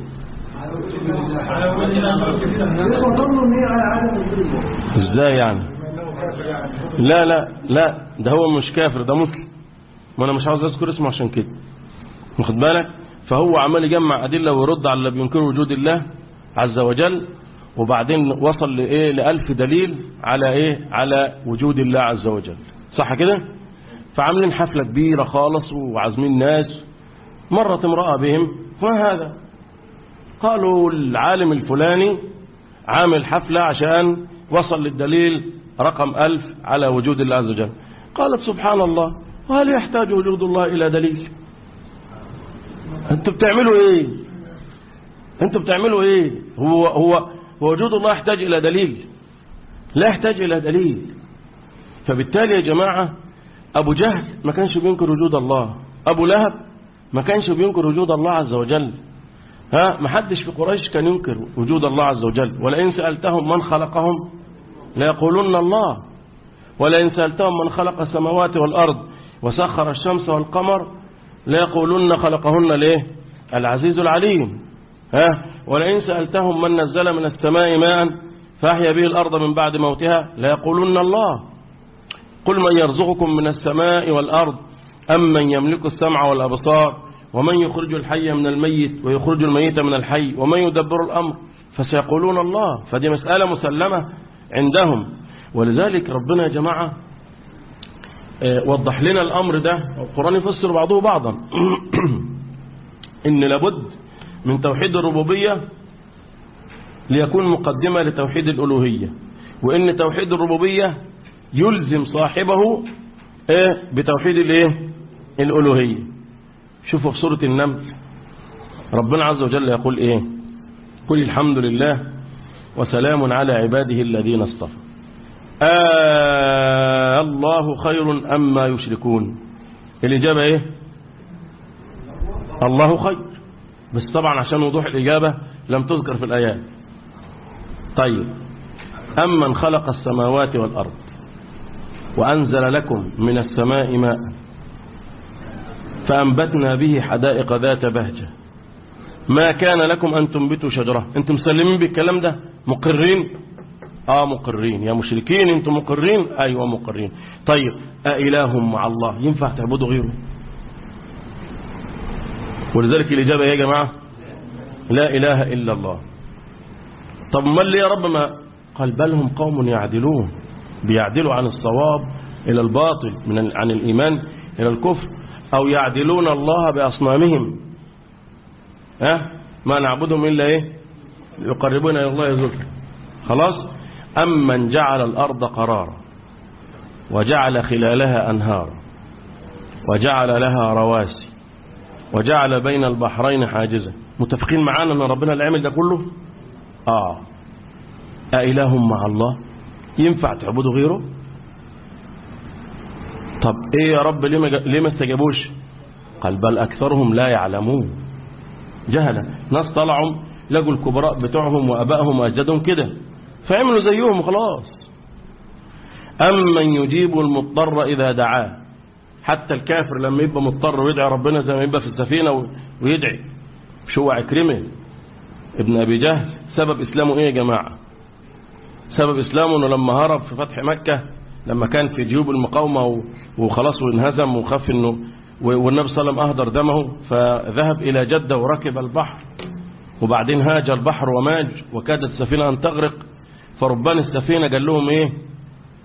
إزاي يعني لا لا لا ده هو مش كافر ده مسلم ما أنا مش عاوز أذكر اسمه عشان كده واخد بالك فهو عمال يجمع أدلة ويرد على اللي بينكروا وجود الله عز وجل وبعدين وصل لإيه لألف دليل على إيه على وجود الله عز وجل صح كده فعاملين حفلة كبيرة خالص وعازمين ناس مرت امرأة بهم ما هذا قالوا العالم الفلاني عامل حفلة عشان وصل للدليل رقم ألف على وجود الله عز وجل قالت سبحان الله وهل يحتاج وجود الله إلى دليل انتوا بتعملوا ايه انتوا بتعملوا ايه هو هو وجود الله يحتاج الى دليل لا يحتاج الى دليل فبالتالي يا جماعة ابو جهل ما كانش بينكر وجود الله ابو لهب ما كانش بينكر وجود الله عز وجل ها ما حدش في قريش كان ينكر وجود الله عز وجل ولئن سألتهم من خلقهم ليقولن الله ولئن سألتهم من خلق السماوات والأرض وسخر الشمس والقمر ليقولن خلقهن ليه العزيز العليم ها ولئن سألتهم من نزل من السماء ماء فأحيا به الأرض من بعد موتها ليقولن الله قل من يرزقكم من السماء والأرض أم من يملك السمع والأبصار ومن يخرج الحي من الميت ويخرج الميت من الحي ومن يدبر الأمر فسيقولون الله فدي مسألة مسلمة عندهم ولذلك ربنا يا جماعة وضح لنا الأمر ده القرآن يفسر بعضه بعضا إن لابد من توحيد الربوبية ليكون مقدمة لتوحيد الألوهية وإن توحيد الربوبية يلزم صاحبه إيه بتوحيد الإيه الألوهية شوفوا في سورة النمل ربنا عز وجل يقول إيه قل الحمد لله وسلام على عباده الذين اصطفى آه الله خير أما يشركون الإجابة إيه الله خير بس طبعا عشان وضوح الإجابة لم تذكر في الآيات طيب أمن خلق السماوات والأرض وأنزل لكم من السماء ماء فأنبتنا به حدائق ذات بهجة ما كان لكم أن تنبتوا شجرة أنتم مسلمين بالكلام ده مقرين آه مقرين يا مشركين أنتم مقرين أيوة مقرين طيب أإله مع الله ينفع تعبدوا غيره ولذلك الإجابة يا جماعة لا إله إلا الله طب ما اللي يا رب ما قال بل هم قوم يعدلون بيعدلوا عن الصواب إلى الباطل من عن الإيمان إلى الكفر أو يعدلون الله بأصنامهم ها ما نعبدهم إلا إيه يقربون إلى الله زلفى خلاص أمن جعل الأرض قرارا وجعل خلالها أنهارا وجعل لها رواسي وجعل بين البحرين حاجزا متفقين معانا أن ربنا اللي عمل ده كله آه أإله مع الله ينفع تعبدوا غيره طب ايه يا رب ليه ما, ليه ما استجابوش قال بل اكثرهم لا يعلمون جهلا ناس طلعوا لقوا الكبراء بتوعهم وابائهم واجدادهم كده فعملوا زيهم خلاص امن يجيب المضطر اذا دعاه حتى الكافر لما يبقى مضطر ويدعي ربنا زي ما يبقى في السفينه ويدعي مش هو عكرمه ابن ابي جهل سبب اسلامه ايه يا جماعه سبب اسلامه انه لما هرب في فتح مكه لما كان في جيوب المقاومة وخلاص وانهزم وخاف انه والنبي صلى الله عليه وسلم اهدر دمه فذهب الى جدة وركب البحر وبعدين هاج البحر وماج وكادت السفينة ان تغرق فربان السفينة قال لهم ايه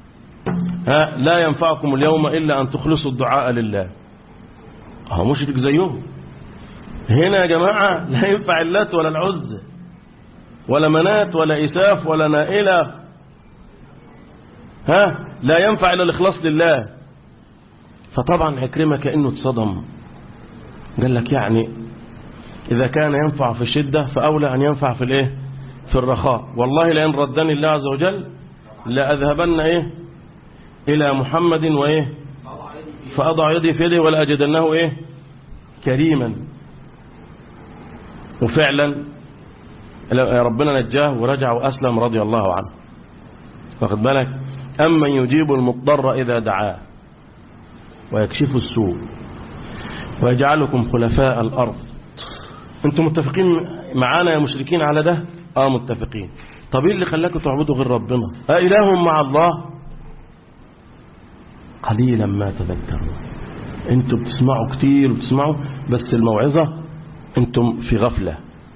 ها لا ينفعكم اليوم إلا أن تخلصوا الدعاء لله اه مشرك زيهم هنا يا جماعة لا ينفع اللات ولا العزة ولا منات ولا إساف ولا نائلة ها لا ينفع إلا الإخلاص لله فطبعا عكرمة كأنه اتصدم قال لك يعني إذا كان ينفع في الشدة فأولى أن ينفع في الإيه في الرخاء والله لئن ردني الله عز وجل لأذهبن إيه إلى محمد وإيه فأضع يدي في يده ولا أجدنه إيه كريما وفعلا ربنا نجاه ورجع وأسلم رضي الله عنه واخد بالك أمن يجيب المضطر إذا دعاه ويكشف السوء ويجعلكم خلفاء الأرض انتم متفقين معانا يا مشركين على ده اه متفقين طب ايه اللي خلاكم تعبدوا غير ربنا آه إله مع الله قليلا ما تذكرون انتم بتسمعوا كتير وبتسمعوا بس الموعظة انتم في غفلة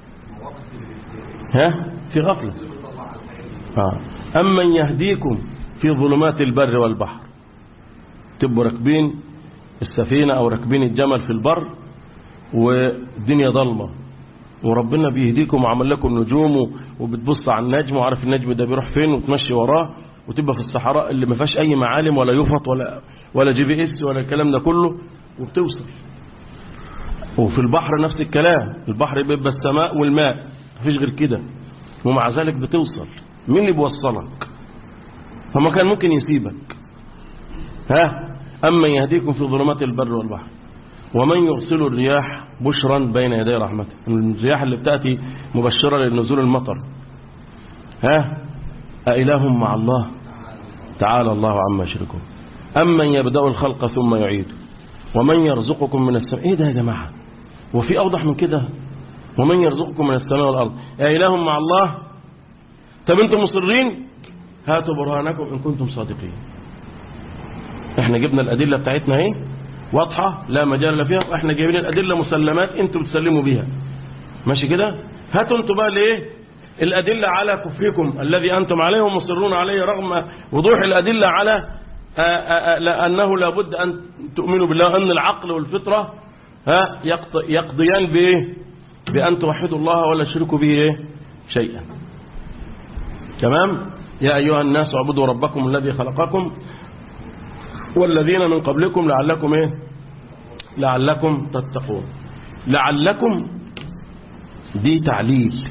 ها في غفلة آه. أمن يهديكم في ظلمات البر والبحر تبقوا راكبين السفينة أو راكبين الجمل في البر والدنيا ضلمة وربنا بيهديكم وعمل لكم نجوم وبتبص على النجم وعارف النجم ده بيروح فين وتمشي وراه وتبقى في الصحراء اللي ما فيهاش أي معالم ولا يفط ولا ولا جي بي اس ولا الكلام ده كله وبتوصل وفي البحر نفس الكلام البحر بيبقى السماء والماء مفيش غير كده ومع ذلك بتوصل مين اللي بيوصلك فما كان ممكن يسيبك ها أما يهديكم في ظلمات البر والبحر ومن يرسل الرياح بشرا بين يدي رحمته الرياح اللي بتأتي مبشرة لنزول المطر ها أإله مع الله تعالى الله عما يشركون أمن يبدأ الخلق ثم يعيده ومن يرزقكم من السماء إيه ده يا جماعة وفي أوضح من كده ومن يرزقكم من السماء والأرض أإله مع الله طب أنتم مصرين هاتوا برهانكم إن كنتم صادقين احنا جبنا الأدلة بتاعتنا اهي واضحة لا مجال فيها احنا جايبين الأدلة مسلمات انتم بتسلموا بيها ماشي كده هاتوا انتم بقى ليه الأدلة على كفركم الذي أنتم عليه مصرون عليه رغم وضوح الأدلة على أنه لابد أن تؤمنوا بالله أن العقل والفطرة ها يقضيان بإيه بأن توحدوا الله ولا تشركوا به إيه شيئا تمام يا أيها الناس اعبدوا ربكم الذي خلقكم والذين من قبلكم لعلكم ايه لعلكم تتقون لعلكم دي تعليل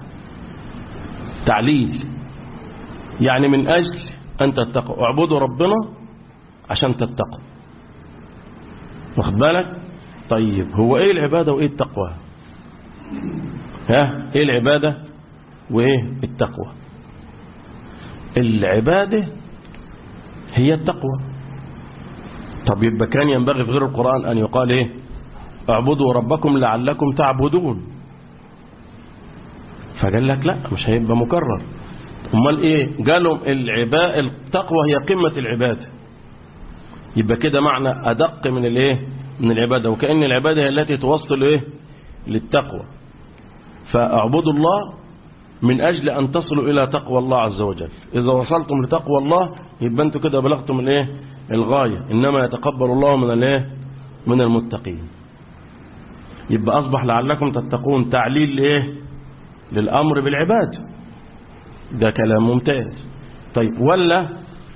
تعليل يعني من أجل أن تتقوا اعبدوا ربنا عشان تتقوا واخد بالك طيب هو ايه العبادة وايه التقوى ها ايه العبادة وايه التقوى العبادة هي التقوى طب يبقى كان ينبغي في غير القرآن أن يقال إيه اعبدوا ربكم لعلكم تعبدون فقال لك لا مش هيبقى مكرر امال ايه قالوا العباء التقوى هي قمة العبادة يبقى كده معنى أدق من الايه من العبادة وكأن العبادة هي التي توصل ايه للتقوى فاعبدوا الله من أجل أن تصلوا إلى تقوى الله عز وجل إذا وصلتم لتقوى الله يبقى أنتم كده بلغتم الايه الغاية إنما يتقبل الله من الايه من المتقين يبقى أصبح لعلكم تتقون تعليل لإيه للأمر بالعباد ده كلام ممتاز طيب ولا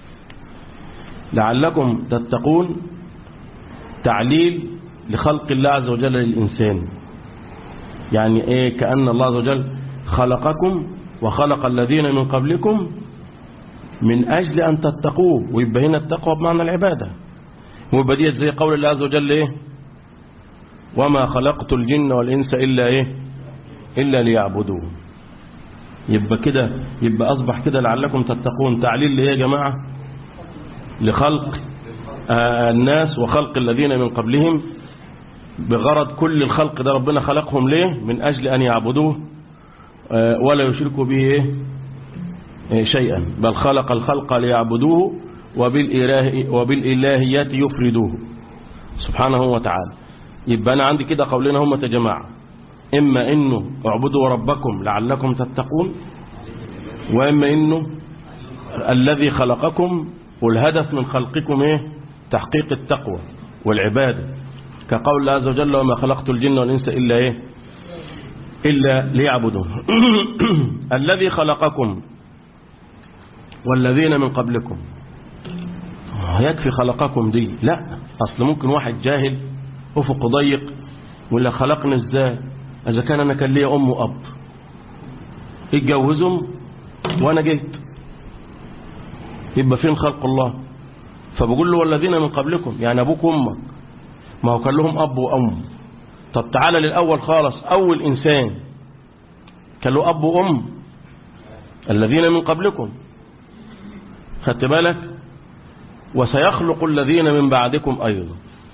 لعلكم تتقون تعليل لخلق الله عز وجل للإنسان يعني إيه كأن الله عز وجل خلقكم وخلق الذين من قبلكم من أجل أن تتقوه ويبقى هنا التقوى بمعنى العبادة ويبقى ديت زي قول الله عز وجل إيه وما خلقت الجن والإنس إلا إيه إلا ليعبدون يبقى كده يبقى أصبح كده لعلكم تتقون تعليل لإيه يا جماعة لخلق آه الناس وخلق الذين من قبلهم بغرض كل الخلق ده ربنا خلقهم ليه من أجل أن يعبدوه آه ولا يشركوا به إيه شيئا بل خلق الخلق ليعبدوه وبالإله وبالإلهيات يفردوه سبحانه وتعالى يبقى أنا عندي كده قولنا هم جماعة إما إنه اعبدوا ربكم لعلكم تتقون وإما إنه الذي خلقكم والهدف من خلقكم ايه تحقيق التقوى والعبادة كقول الله عز وجل وما خلقت الجن والإنس إلا ايه إلا ليعبدون الذي خلقكم والذين من قبلكم يكفي خلقكم دي لا أصل ممكن واحد جاهل أفق ضيق ولا خلقني ازاي إذا كان أنا كان لي أم وأب اتجوزهم وأنا جيت يبقى فين خلق الله فبقول له والذين من قبلكم يعني أبوك وأمك ما هو كان لهم أب وأم طب تعالى للأول خالص أول إنسان كان له أب وأم الذين من قبلكم خدت بالك وسيخلق الذين من بعدكم أيضا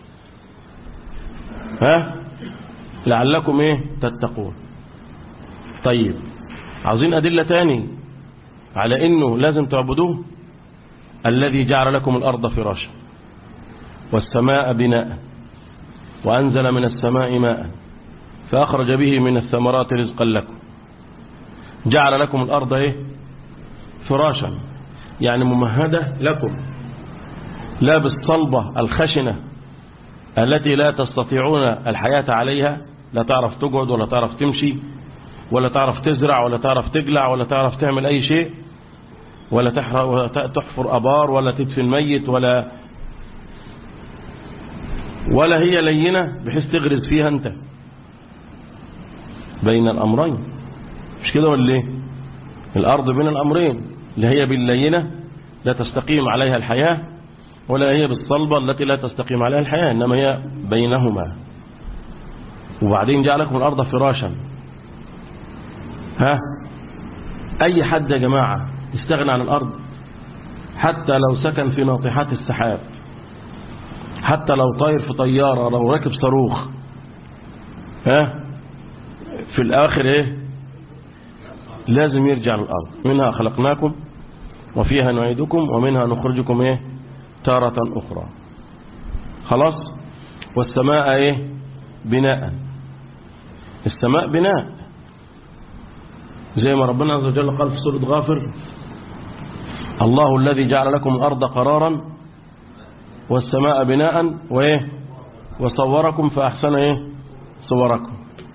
ها لعلكم ايه تتقون طيب عاوزين أدلة تاني على انه لازم تعبدوه الذي جعل لكم الأرض فراشا والسماء بناء وأنزل من السماء ماء فأخرج به من الثمرات رزقا لكم جعل لكم الأرض ايه فراشا يعني ممهدة لكم لا بالصلبة الخشنة التي لا تستطيعون الحياة عليها لا تعرف تقعد ولا تعرف تمشي ولا تعرف تزرع ولا تعرف تقلع ولا تعرف تعمل أي شيء ولا تحرق ولا تحفر أبار ولا تدفن ميت ولا ولا هي لينة بحيث تغرز فيها أنت بين الأمرين مش كده ولا ايه الأرض بين الأمرين اللي هي باللينة لا تستقيم عليها الحياة ولا هي بالصلبة التي لا تستقيم عليها الحياة إنما هي بينهما وبعدين جعلكم الأرض فراشا ها أي حد يا جماعة يستغنى عن الأرض حتى لو سكن في ناطحات السحاب حتى لو طاير في طيارة لو راكب صاروخ ها في الآخر إيه لازم يرجع للأرض منها خلقناكم وفيها نعيدكم ومنها نخرجكم إيه تارة أخرى خلاص والسماء إيه بناء السماء بناء زي ما ربنا عز وجل قال في سورة غافر الله الذي جعل لكم الأرض قرارا والسماء بناء وإيه وصوركم فأحسن إيه صوركم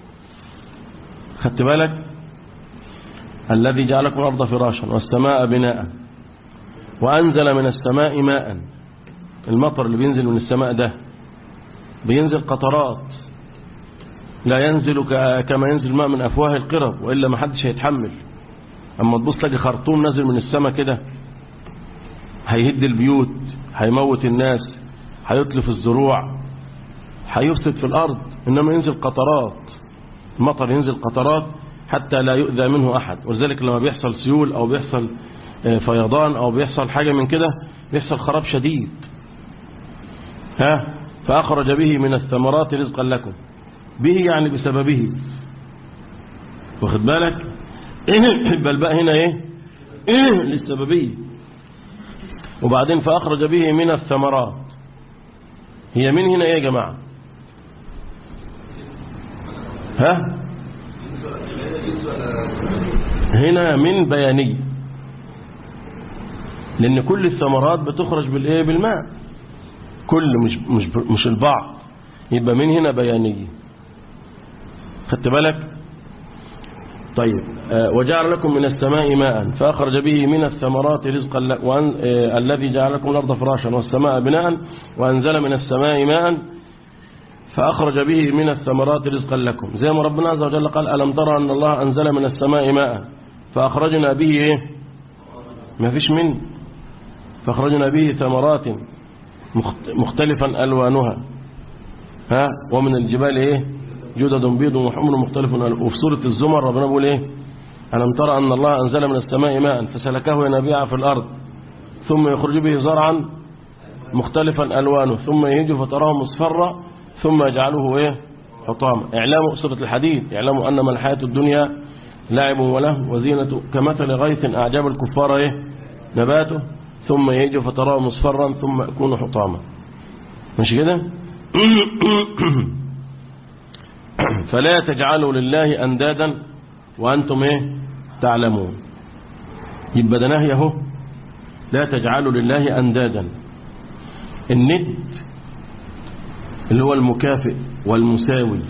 خدت بالك الذي جعلكم الأرض فراشا والسماء بناء وأنزل من السماء ماء المطر اللي بينزل من السماء ده بينزل قطرات لا ينزل كما ينزل ماء من أفواه القرب وإلا ما حدش هيتحمل أما تبص تلاقي خرطوم نازل من السماء كده هيهد البيوت هيموت الناس هيتلف الزروع هيفسد في الأرض إنما ينزل قطرات المطر ينزل قطرات حتى لا يؤذى منه أحد ولذلك لما بيحصل سيول أو بيحصل فيضان أو بيحصل حاجة من كده بيحصل خراب شديد ها فأخرج به من الثمرات رزقا لكم به يعني بسببه واخد بالك يبقى الباء هنا ايه للسببية وبعدين فأخرج به من الثمرات هي من هنا ايه يا جماعة ها هنا من بيانية لأن كل الثمرات بتخرج بالإيه بالماء كل مش, مش, مش البعض يبقى من هنا بيانية خدت بالك طيب آه وجعل لكم من السماء ماء فأخرج به من الثمرات رزقا لك وأن آه الذي جعل لكم الأرض فراشا والسماء بناء وأنزل من السماء ماء فأخرج به من الثمرات رزقا لكم زي ما ربنا عز وجل قال ألم ترى أن الله أنزل من السماء ماء فأخرجنا به إيه ما فيش من فأخرجنا به ثمرات مختلفا ألوانها ها ومن الجبال إيه جدد بيض وحمر مختلف وفي سورة الزمر ربنا بيقول إيه ألم ترى أن الله أنزل من السماء ماء فسلكه ينابيع في الأرض ثم يخرج به زرعا مختلفا ألوانه ثم يهج فتراه مصفرا ثم يجعله إيه حطاما إعلام سورة الحديد اعلموا أنما الحياة الدنيا لاعب وله وزينة كمثل غيث أعجب الكفار إيه نباته ثم يهج فتراه مصفرا ثم يكون حطاما مش كده فلا تجعلوا لله أندادا وأنتم إيه تعلمون يبقى ده نهي اهو لا تجعلوا لله أندادا الند اللي هو المكافئ والمساوي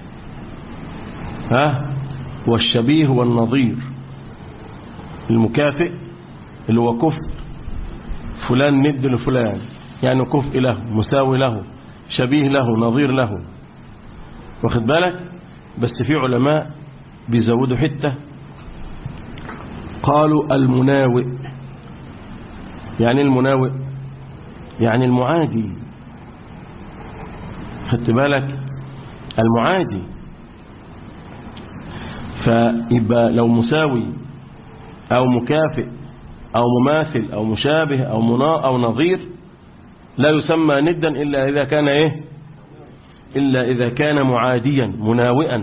ها والشبيه والنظير المكافئ اللي هو كفء فلان ند لفلان يعني كفء له مساوي له شبيه له نظير له واخد بالك بس في علماء بيزودوا حتة قالوا المناوئ يعني المناوئ يعني المعادي خدت بالك المعادي فيبقى لو مساوي أو مكافئ أو مماثل أو مشابه أو منا أو نظير لا يسمى ندا إلا إذا كان إيه إلا إذا كان معاديا مناوئا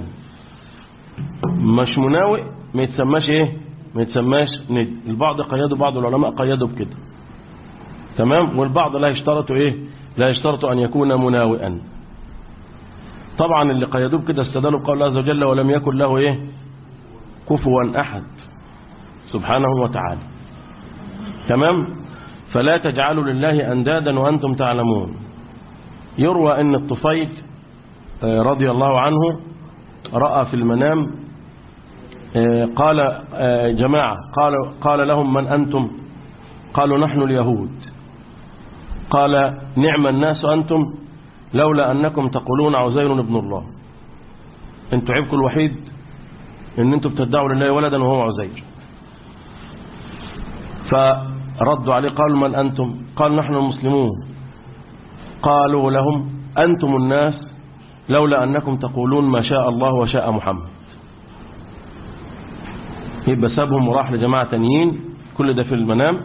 مش مناوئ ما يتسماش إيه ما يتسماش ند البعض قيدوا بعض العلماء قيدوا بكده تمام والبعض لا يشترط إيه لا يشترط أن يكون مناوئا طبعا اللي قيدوه بكده استدلوا بقول الله عز وجل ولم يكن له إيه كفوا أحد سبحانه وتعالى تمام فلا تجعلوا لله أندادا وأنتم تعلمون يروى أن الطفيل رضي الله عنه رأى في المنام قال جماعة قال, قال لهم من أنتم قالوا نحن اليهود قال نعم الناس أنتم لولا أنكم تقولون عزير ابن الله انتوا عيبكم الوحيد ان انتوا بتدعوا لله ولدا وهو عزير فردوا عليه قالوا من أنتم قال نحن المسلمون قالوا لهم أنتم الناس لولا أنكم تقولون ما شاء الله وشاء محمد يبقى سابهم وراح لجماعة تانيين كل ده في المنام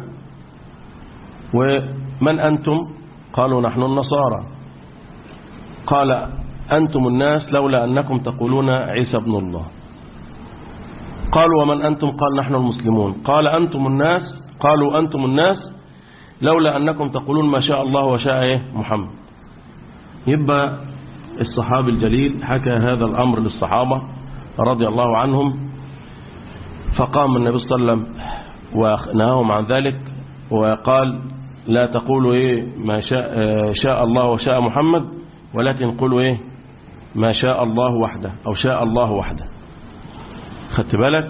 ومن أنتم قالوا نحن النصارى قال أنتم الناس لولا أنكم تقولون عيسى ابن الله قالوا ومن أنتم قال نحن المسلمون قال أنتم الناس قالوا أنتم الناس لولا أنكم تقولون ما شاء الله وشاء إيه محمد يبقى الصحابي الجليل حكى هذا الأمر للصحابة رضي الله عنهم فقام النبي صلى الله عليه وسلم ونهاهم عن ذلك وقال لا تقولوا إيه ما شاء, شاء الله وشاء محمد ولكن قولوا إيه ما شاء الله وحده أو شاء الله وحده خدت بالك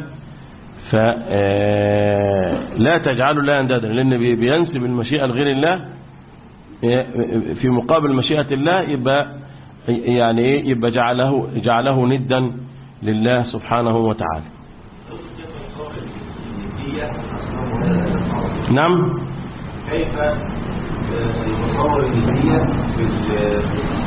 فلا تجعلوا الله اندادا لان بينسب المشيئه لغير الله في مقابل مشيئه الله يبقى يعني ايه يبقى جعله جعله ندا لله سبحانه وتعالى نعم كيف المصور الدينية في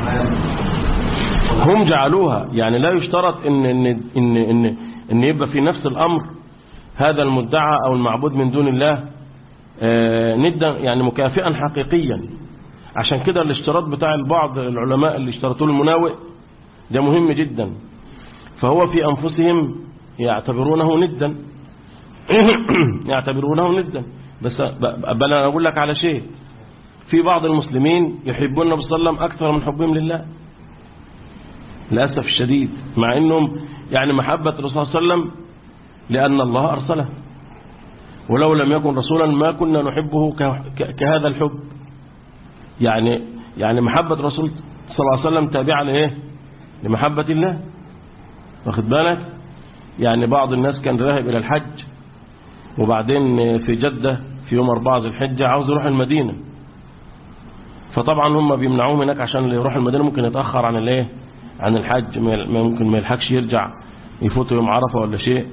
هم جعلوها يعني لا يشترط ان ان ان ان, إن يبقى في نفس الامر هذا المدعى أو المعبود من دون الله ندا يعني مكافئا حقيقيا عشان كده الاشتراط بتاع البعض العلماء اللي اشترطوا المناوئ ده مهم جدا فهو في أنفسهم يعتبرونه ندا يعتبرونه ندا بس بل أنا أقول لك على شيء في بعض المسلمين يحبون النبي صلى الله عليه وسلم أكثر من حبهم لله للأسف الشديد مع أنهم يعني محبة الرسول صلى الله عليه وسلم لأن الله أرسله ولو لم يكن رسولا ما كنا نحبه كهذا الحب يعني يعني محبة الرسول صلى الله عليه وسلم تابعة لإيه لمحبة الله واخد بالك يعني بعض الناس كان ذاهب إلى الحج وبعدين في جدة في يوم أربعة ذي الحجة عاوز يروح المدينة فطبعا هم بيمنعوه هناك عشان اللي يروح المدينة ممكن يتأخر عن الايه عن الحج ممكن ما يلحقش يرجع يفوت يوم عرفة ولا شيء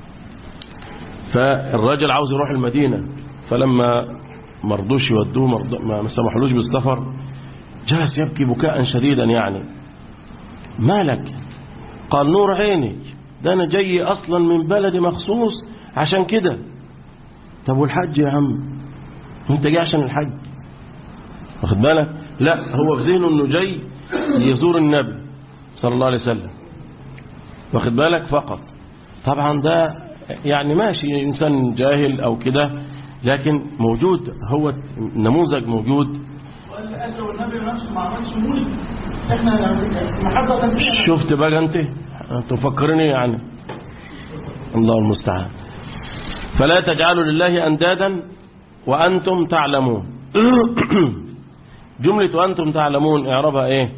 فالراجل عاوز يروح المدينة فلما مرضوش يودوه مرضو ما سمحلوش بالسفر جلس يبكي بكاء شديدا يعني مالك قال نور عيني ده انا جاي اصلا من بلدي مخصوص عشان كده طب والحج يا عم انت جاي عشان الحج واخد بالك لا هو في ذهنه انه جاي يزور النبي صلى الله عليه وسلم واخد بالك فقط طبعا ده يعني ماشي إنسان جاهل أو كده لكن موجود هو نموذج موجود شفت بقى انت تفكرني يعني الله المستعان فلا تجعلوا لله أندادا وأنتم تعلمون جملة وأنتم تعلمون إعرابها إيه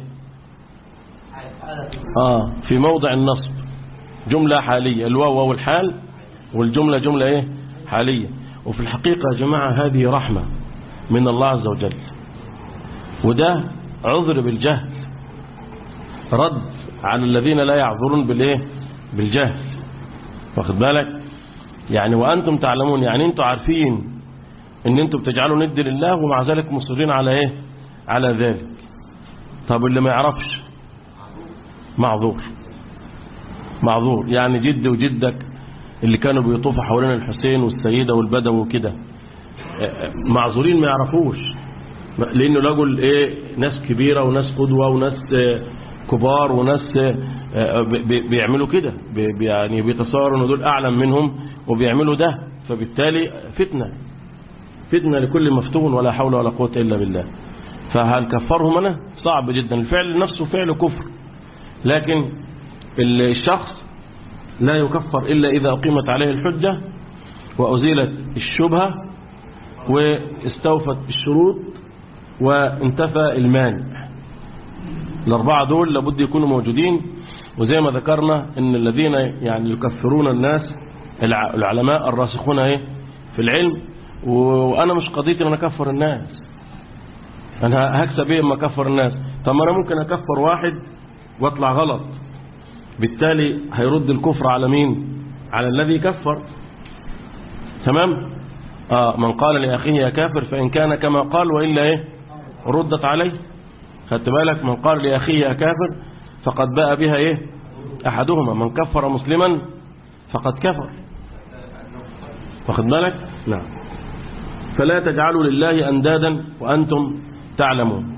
آه في موضع النصب جملة حالية الواو والحال والجملة جملة إيه حالية وفي الحقيقة يا جماعة هذه رحمة من الله عز وجل وده عذر بالجهل رد على الذين لا يعذرون بالايه بالجهل واخد بالك يعني وانتم تعلمون يعني انتم عارفين ان انتم بتجعلوا ند لله ومع ذلك مصرين على ايه على ذلك طب اللي ما يعرفش معذور معذور يعني جد وجدك اللي كانوا بيطوفوا حوالين الحسين والسيدة والبدو وكده معذورين ما يعرفوش لانه لقوا ايه ناس كبيرة وناس قدوة وناس كبار وناس بيعملوا كده يعني بيتصوروا ان دول اعلم منهم وبيعملوا ده فبالتالي فتنة فتنة لكل مفتون ولا حول ولا قوة الا بالله فهل كفرهم انا صعب جدا الفعل نفسه فعل كفر لكن الشخص لا يكفر إلا إذا أقيمت عليه الحجة وأزيلت الشبهة واستوفت الشروط وانتفى المانع الأربعة دول لابد يكونوا موجودين وزي ما ذكرنا ان الذين يعني يكفرون الناس العلماء الراسخون ايه في العلم وانا مش قضيتي ان انا اكفر الناس انا هكسب ايه اما اكفر الناس طب ما انا ممكن اكفر واحد واطلع غلط بالتالي هيرد الكفر على مين على الذي كفر تمام آه من قال لأخيه يا كافر فإن كان كما قال وإلا إيه ردت عليه خدت بالك من قال لأخيه يا كافر فقد باء بها إيه أحدهما من كفر مسلما فقد كفر واخد بالك نعم فلا تجعلوا لله أندادا وأنتم تعلمون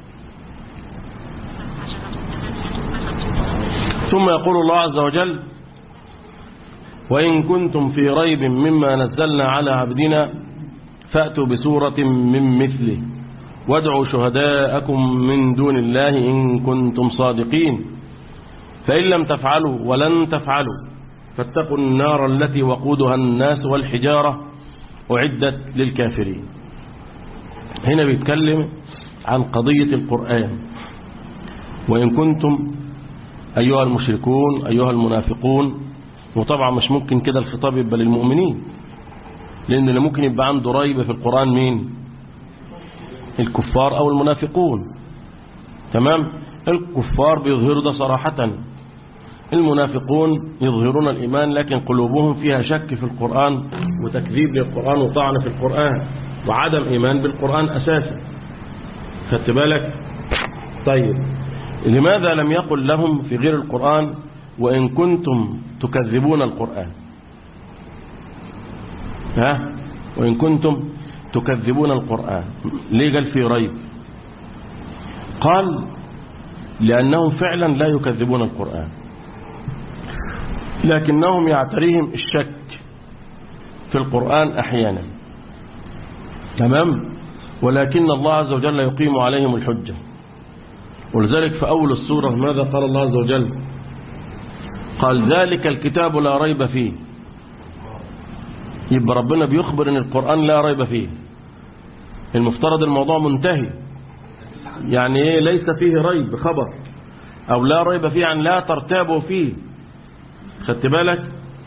ثم يقول الله عز وجل وإن كنتم في ريب مما نزلنا على عبدنا فأتوا بسورة من مثله وادعوا شهداءكم من دون الله إن كنتم صادقين فإن لم تفعلوا ولن تفعلوا فاتقوا النار التي وقودها الناس والحجارة أعدت للكافرين هنا بيتكلم عن قضية القرآن وإن كنتم أيها المشركون أيها المنافقون وطبعا مش ممكن كده الخطاب يبقى للمؤمنين لأن اللي ممكن يبقى عنده ريب في القرآن مين الكفار أو المنافقون تمام الكفار بيظهروا ده صراحة المنافقون يظهرون الإيمان لكن قلوبهم فيها شك في القرآن وتكذيب للقرآن وطعن في القرآن وعدم إيمان بالقرآن أساسا خدت بالك طيب لماذا لم يقل لهم في غير القرآن وإن كنتم تكذبون القرآن ها وإن كنتم تكذبون القرآن ليه قال في ريب قال لأنهم فعلا لا يكذبون القرآن لكنهم يعتريهم الشك في القرآن أحيانا تمام ولكن الله عز وجل يقيم عليهم الحجة ولذلك في أول السورة ماذا قال الله عز وجل قال ذلك الكتاب لا ريب فيه يبقى ربنا بيخبر ان القرآن لا ريب فيه المفترض الموضوع منتهي يعني ايه ليس فيه ريب خبر او لا ريب فيه يعني لا ترتابوا فيه خدت بالك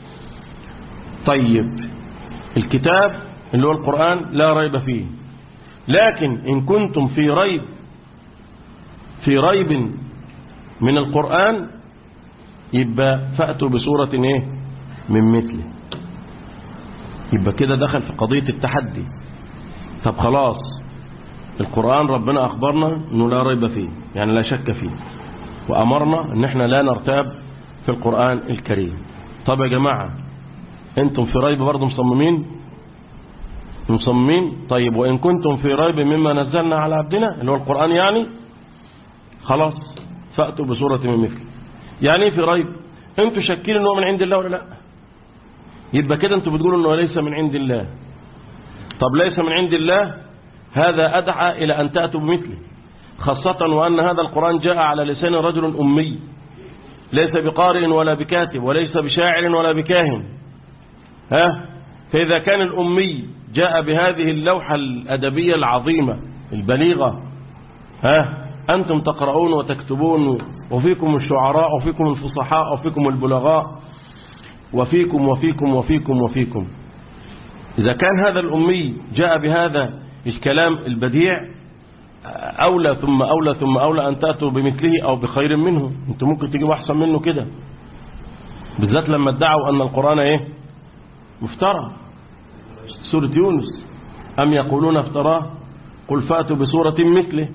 طيب الكتاب اللي هو القرآن لا ريب فيه لكن إن كنتم في ريب في ريب من القرآن يبقى فأتوا بسورة ايه من مثله يبقى كده دخل في قضية التحدي طب خلاص القرآن ربنا أخبرنا أنه لا ريب فيه يعني لا شك فيه وأمرنا أن احنا لا نرتاب في القرآن الكريم طب يا جماعة انتم في ريب برضه مصممين مصممين طيب وإن كنتم في ريب مما نزلنا على عبدنا اللي هو القرآن يعني خلاص فأتوا بسورة من مثله يعني ايه في ريب انتوا شاكين انه من عند الله ولا لا يبقى كده انتوا بتقولوا انه ليس من عند الله طب ليس من عند الله هذا أدعى إلى أن تأتوا بمثله خاصة وأن هذا القرآن جاء على لسان رجل أمي ليس بقارئ ولا بكاتب وليس بشاعر ولا بكاهن ها فإذا كان الأمي جاء بهذه اللوحة الأدبية العظيمة البليغة ها أنتم تقرؤون وتكتبون وفيكم الشعراء وفيكم الفصحاء وفيكم البلغاء وفيكم وفيكم وفيكم وفيكم إذا كان هذا الأمي جاء بهذا الكلام البديع أولى ثم أولى ثم أولى أن تأتوا بمثله أو بخير منه أنتم ممكن تجيبوا أحسن منه كده بالذات لما ادعوا أن القرآن إيه مفترى سورة يونس أم يقولون افتراه قل فأتوا بسورة مثله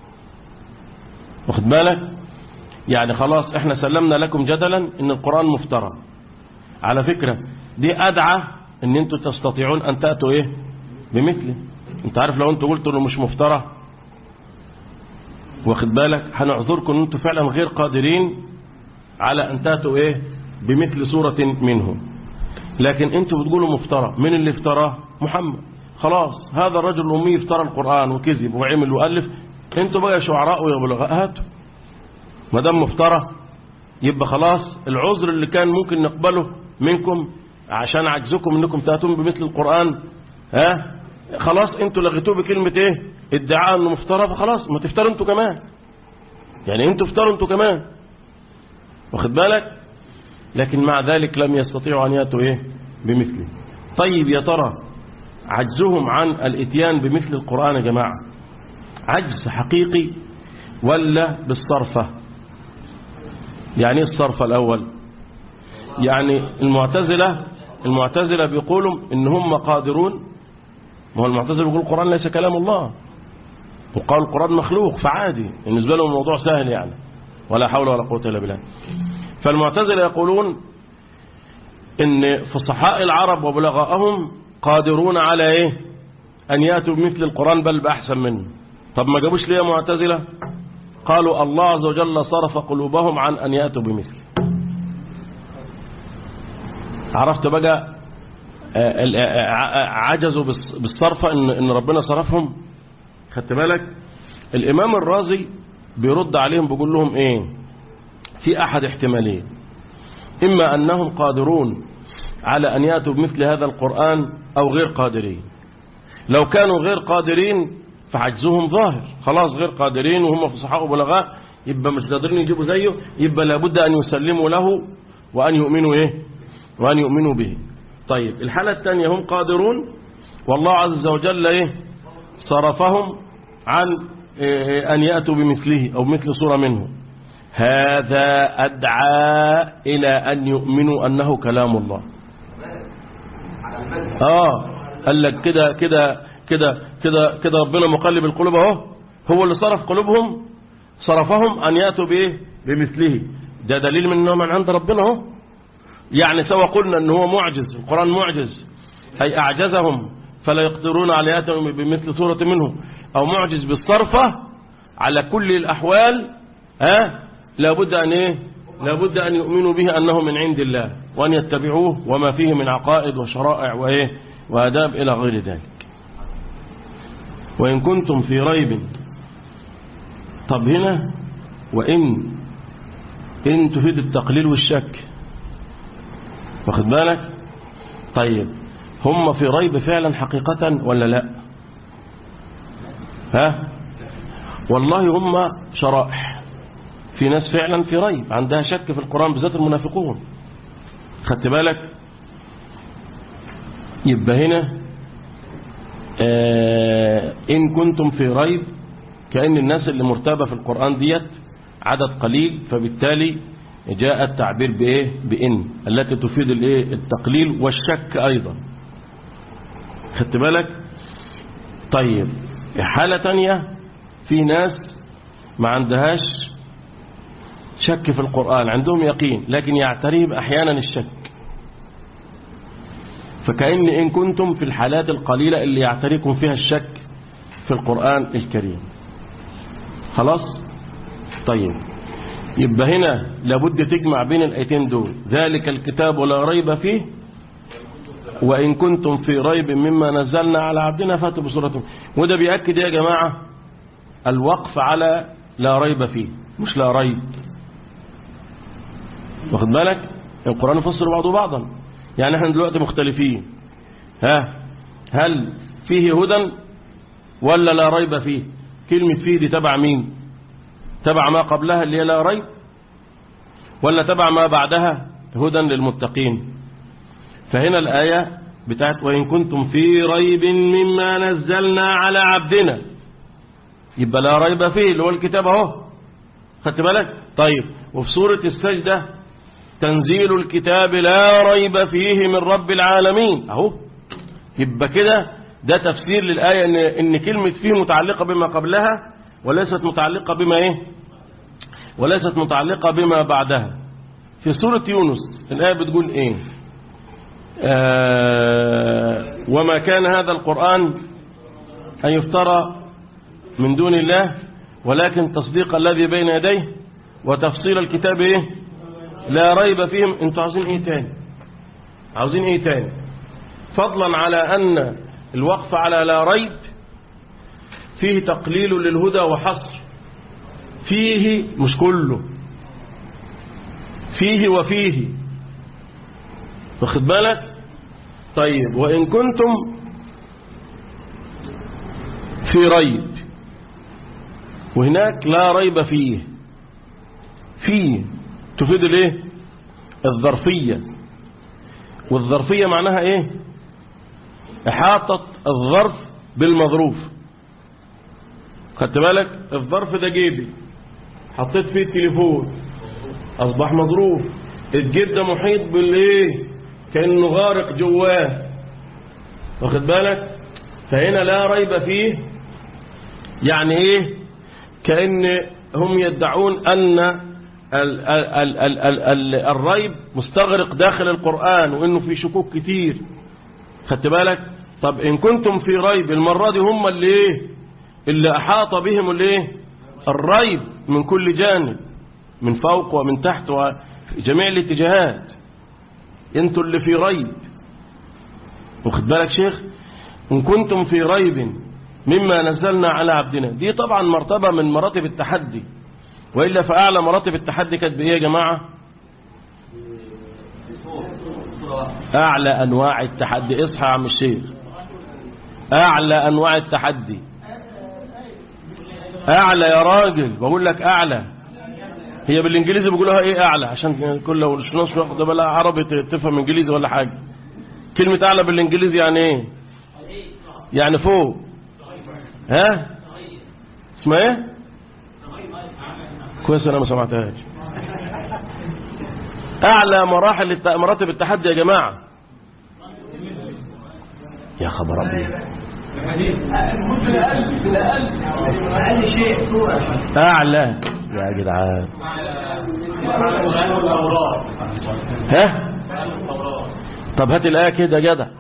واخد بالك يعني خلاص احنا سلمنا لكم جدلا ان القرآن مفترى على فكرة دي أدعى ان انتوا تستطيعون ان تأتوا ايه بمثله انت عارف لو انتوا قلتوا انه مش مفترى واخد بالك هنعذركم ان انتوا فعلا غير قادرين على ان تأتوا ايه بمثل سورة منه لكن انتوا بتقولوا مفترى من اللي افتراه محمد خلاص هذا الرجل الأمي افترى القرآن وكذب وعمل وألف انتوا بقى شعراء وبلغاء هاتوا ما دام مفترى يبقى خلاص العذر اللي كان ممكن نقبله منكم عشان عجزكم انكم تاتون بمثل القرآن ها خلاص انتوا لغيتوه بكلمة ايه ادعاء انه مفترى فخلاص ما تفتروا انتوا كمان يعني انتوا افتروا انتوا كمان واخد بالك لكن مع ذلك لم يستطيعوا ان ياتوا ايه بمثله طيب يا ترى عجزهم عن الاتيان بمثل القرآن يا جماعة عجز حقيقي ولا بالصرفة يعني ايه الصرفة الأول يعني المعتزلة المعتزلة بيقولوا ان هم قادرون ما هو المعتزلة بيقول القرآن ليس كلام الله وقال القرآن مخلوق فعادي بالنسبة لهم الموضوع سهل يعني ولا حول ولا قوة إلا بالله فالمعتزلة يقولون ان فصحاء العرب وبلغاءهم قادرون على ايه ان ياتوا بمثل القرآن بل بأحسن منه طب ما جابوش ليه معتزلة قالوا الله عز وجل صرف قلوبهم عن ان ياتوا بمثله عرفت بقى عجزوا بالصرفة ان ان ربنا صرفهم خدت بالك الامام الرازي بيرد عليهم بيقول لهم ايه في احد احتمالين اما انهم قادرون على ان ياتوا بمثل هذا القرآن او غير قادرين لو كانوا غير قادرين فعجزهم ظاهر خلاص غير قادرين وهم فصحاء وبلغاء يبقى مش قادرين يجيبوا زيه يبقى لابد ان يسلموا له وان يؤمنوا ايه وان يؤمنوا به طيب الحالة الثانية هم قادرون والله عز وجل ايه صرفهم عن إيه ان يأتوا بمثله او مثل صورة منه هذا أدعى إلى أن يؤمنوا أنه كلام الله آه قال لك كده كده كده كده كده ربنا مقلب القلوب اهو هو اللي صرف قلوبهم صرفهم أن يأتوا بإيه بمثله ده دليل من أنه من عند ربنا اهو يعني سواء قلنا أنه هو معجز القرآن معجز أي أعجزهم فلا يقدرون على يأتوا بمثل صورة منه أو معجز بالصرفة على كل الأحوال ها لابد أن إيه لابد أن يؤمنوا به أنه من عند الله وأن يتبعوه وما فيه من عقائد وشرائع وإيه وآداب إلى غير ذلك وإن كنتم في ريب طب هنا وإن إن تفيد التقليل والشك واخد بالك طيب هم في ريب فعلا حقيقة ولا لا ها والله هم شرائح في ناس فعلا في ريب عندها شك في القرآن بالذات المنافقون خدت بالك يبقى هنا آه إن كنتم في ريب كأن الناس اللي مرتبة في القرآن ديت عدد قليل فبالتالي جاء التعبير بإيه بإن التي تفيد الإيه التقليل والشك أيضا خدت بالك طيب حالة تانية في ناس ما عندهاش شك في القرآن عندهم يقين لكن يعتريهم أحيانا الشك فكأن إن كنتم في الحالات القليلة اللي يعتريكم فيها الشك في القرآن الكريم خلاص طيب يبقى هنا لابد تجمع بين الآيتين دول ذلك الكتاب لا ريب فيه وإن كنتم في ريب مما نزلنا على عبدنا فاتوا بصورة وده بيأكد يا جماعة الوقف على لا ريب فيه مش لا ريب واخد بالك القرآن يفسر بعضه بعضا يعني احنا دلوقتي مختلفين ها هل فيه هدى ولا لا ريب فيه كلمة فيه دي تبع مين تبع ما قبلها اللي هي لا ريب ولا تبع ما بعدها هدى للمتقين فهنا الآية بتاعت وإن كنتم في ريب مما نزلنا على عبدنا يبقى لا ريب فيه اللي هو الكتاب اهو خدت بالك طيب وفي سورة السجدة تنزيل الكتاب لا ريب فيه من رب العالمين اهو يبقى كده ده تفسير للآية إن, إن كلمة فيه متعلقة بما قبلها وليست متعلقة بما إيه وليست متعلقة بما بعدها في سورة يونس الآية بتقول إيه آه وما كان هذا القرآن أن يفترى من دون الله ولكن تصديق الذي بين يديه وتفصيل الكتاب إيه لا ريب فيهم انتوا عاوزين إيه تاني عاوزين إيه تاني فضلا على أن الوقف على لا ريب فيه تقليل للهدى وحصر فيه مش كله فيه وفيه واخد بالك طيب وإن كنتم في ريب وهناك لا ريب فيه فيه تفيد الايه الظرفية والظرفية معناها ايه احاطة الظرف بالمظروف خدت بالك الظرف ده جيبي حطيت فيه التليفون اصبح مظروف الجيب ده محيط بالايه كانه غارق جواه واخد بالك فهنا لا ريب فيه يعني ايه كأن هم يدعون أن ال ال ال ال ال ال الريب مستغرق داخل القرآن وإنه في شكوك كتير خدت بالك طب إن كنتم في ريب المرة دي هم اللي إيه اللي أحاط بهم الإيه الريب من كل جانب من فوق ومن تحت وفي جميع الاتجاهات انتوا اللي في ريب واخد بالك شيخ إن كنتم في ريب مما نزلنا على عبدنا دي طبعا مرتبة من مراتب التحدي وإلا فأعلى مراتب التحدي كانت بإيه يا جماعة أعلى أنواع التحدي اصحى يا عم الشيخ أعلى أنواع التحدي أعلى يا راجل بقول لك أعلى هي بالإنجليزي بيقولوها إيه أعلى عشان كل لو الناس واخده بالها عربي تفهم إنجليزي ولا حاجة كلمة أعلى بالإنجليزي يعني إيه يعني فوق ها اسمها ايه كويس انا ما سمعتهاش اعلى مراحل الت... مراتب التحدي يا جماعه يا خبر ابيض اعلى يا جدعان ها طب هات الايه كده يا جدع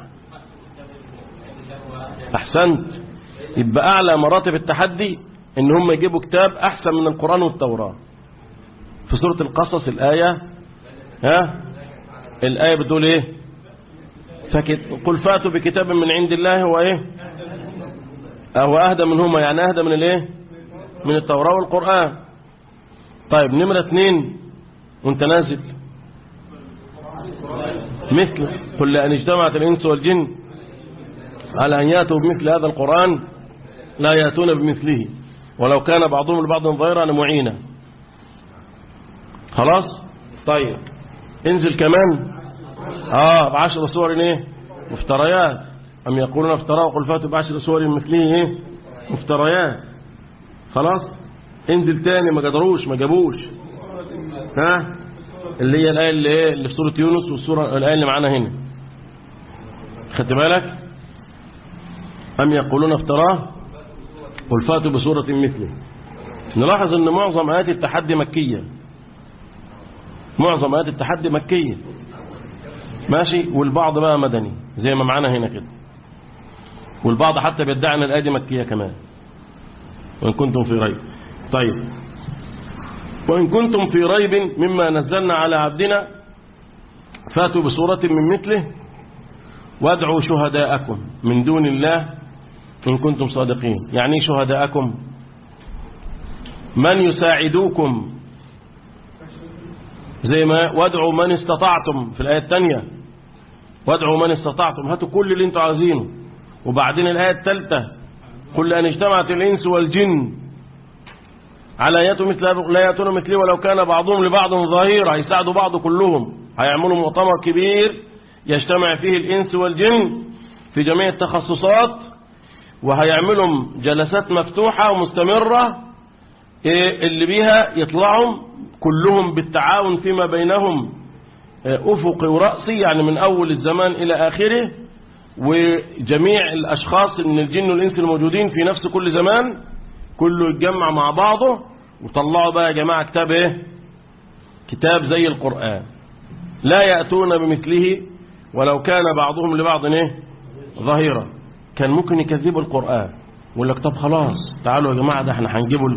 احسنت يبقى أعلى مراتب التحدي إن هم يجيبوا كتاب أحسن من القرآن والتوراة في سورة القصص الآية ها الآية بتقول إيه فكت قل فاتوا بكتاب من عند الله هو إيه هو أهدى منهما يعني أهدى من الإيه من التوراة والقرآن طيب نمرة اثنين وانت نازل مثل قل لأن اجتمعت الإنس والجن على أن يأتوا بمثل هذا القرآن لا يأتون بمثله ولو كان بعضهم لبعض ظاهرا معينا خلاص طيب انزل كمان اه بعشر صور ايه مفتريات ام يقولون افتراه وقل فاتوا بعشر صور مثله ايه مفتريات خلاص انزل تاني ما قدروش ما جابوش ها اللي هي الايه اللي ايه اللي في سوره يونس والسوره الايه اللي معانا هنا خدت بالك أم يقولون افتراه قل فاتوا بسورة مثله نلاحظ أن معظم آيات التحدي مكية معظم آيات التحدي مكية ماشي والبعض بقى مدني زي ما معانا هنا كده والبعض حتى بيدعي أن الآية دي مكية كمان وإن كنتم في ريب طيب وإن كنتم في ريب مما نزلنا على عبدنا فاتوا بسورة من مثله وادعوا شهداءكم من دون الله إن كنتم صادقين يعني شهداءكم من يساعدوكم زي ما وادعوا من استطعتم في الآية الثانية وادعوا من استطعتم هاتوا كل اللي انتوا عايزينه وبعدين الآية الثالثة قل أن اجتمعت الإنس والجن على يأتوا مثل لا يأتون مثلي ولو كان بعضهم لبعض ظهيرا هيساعدوا بعض كلهم هيعملوا مؤتمر كبير يجتمع فيه الإنس والجن في جميع التخصصات وهيعملوا جلسات مفتوحة ومستمرة إيه اللي بيها يطلعوا كلهم بالتعاون فيما بينهم أفقي ورأسي يعني من أول الزمان إلى آخره وجميع الأشخاص من الجن والإنس الموجودين في نفس كل زمان كله يتجمع مع بعضه وطلعوا بقى يا جماعة كتاب إيه كتاب زي القرآن لا يأتون بمثله ولو كان بعضهم لبعض إيه ظهيرا كان ممكن يكذبوا القرآن يقول لك طب خلاص تعالوا يا جماعة ده احنا هنجيبوا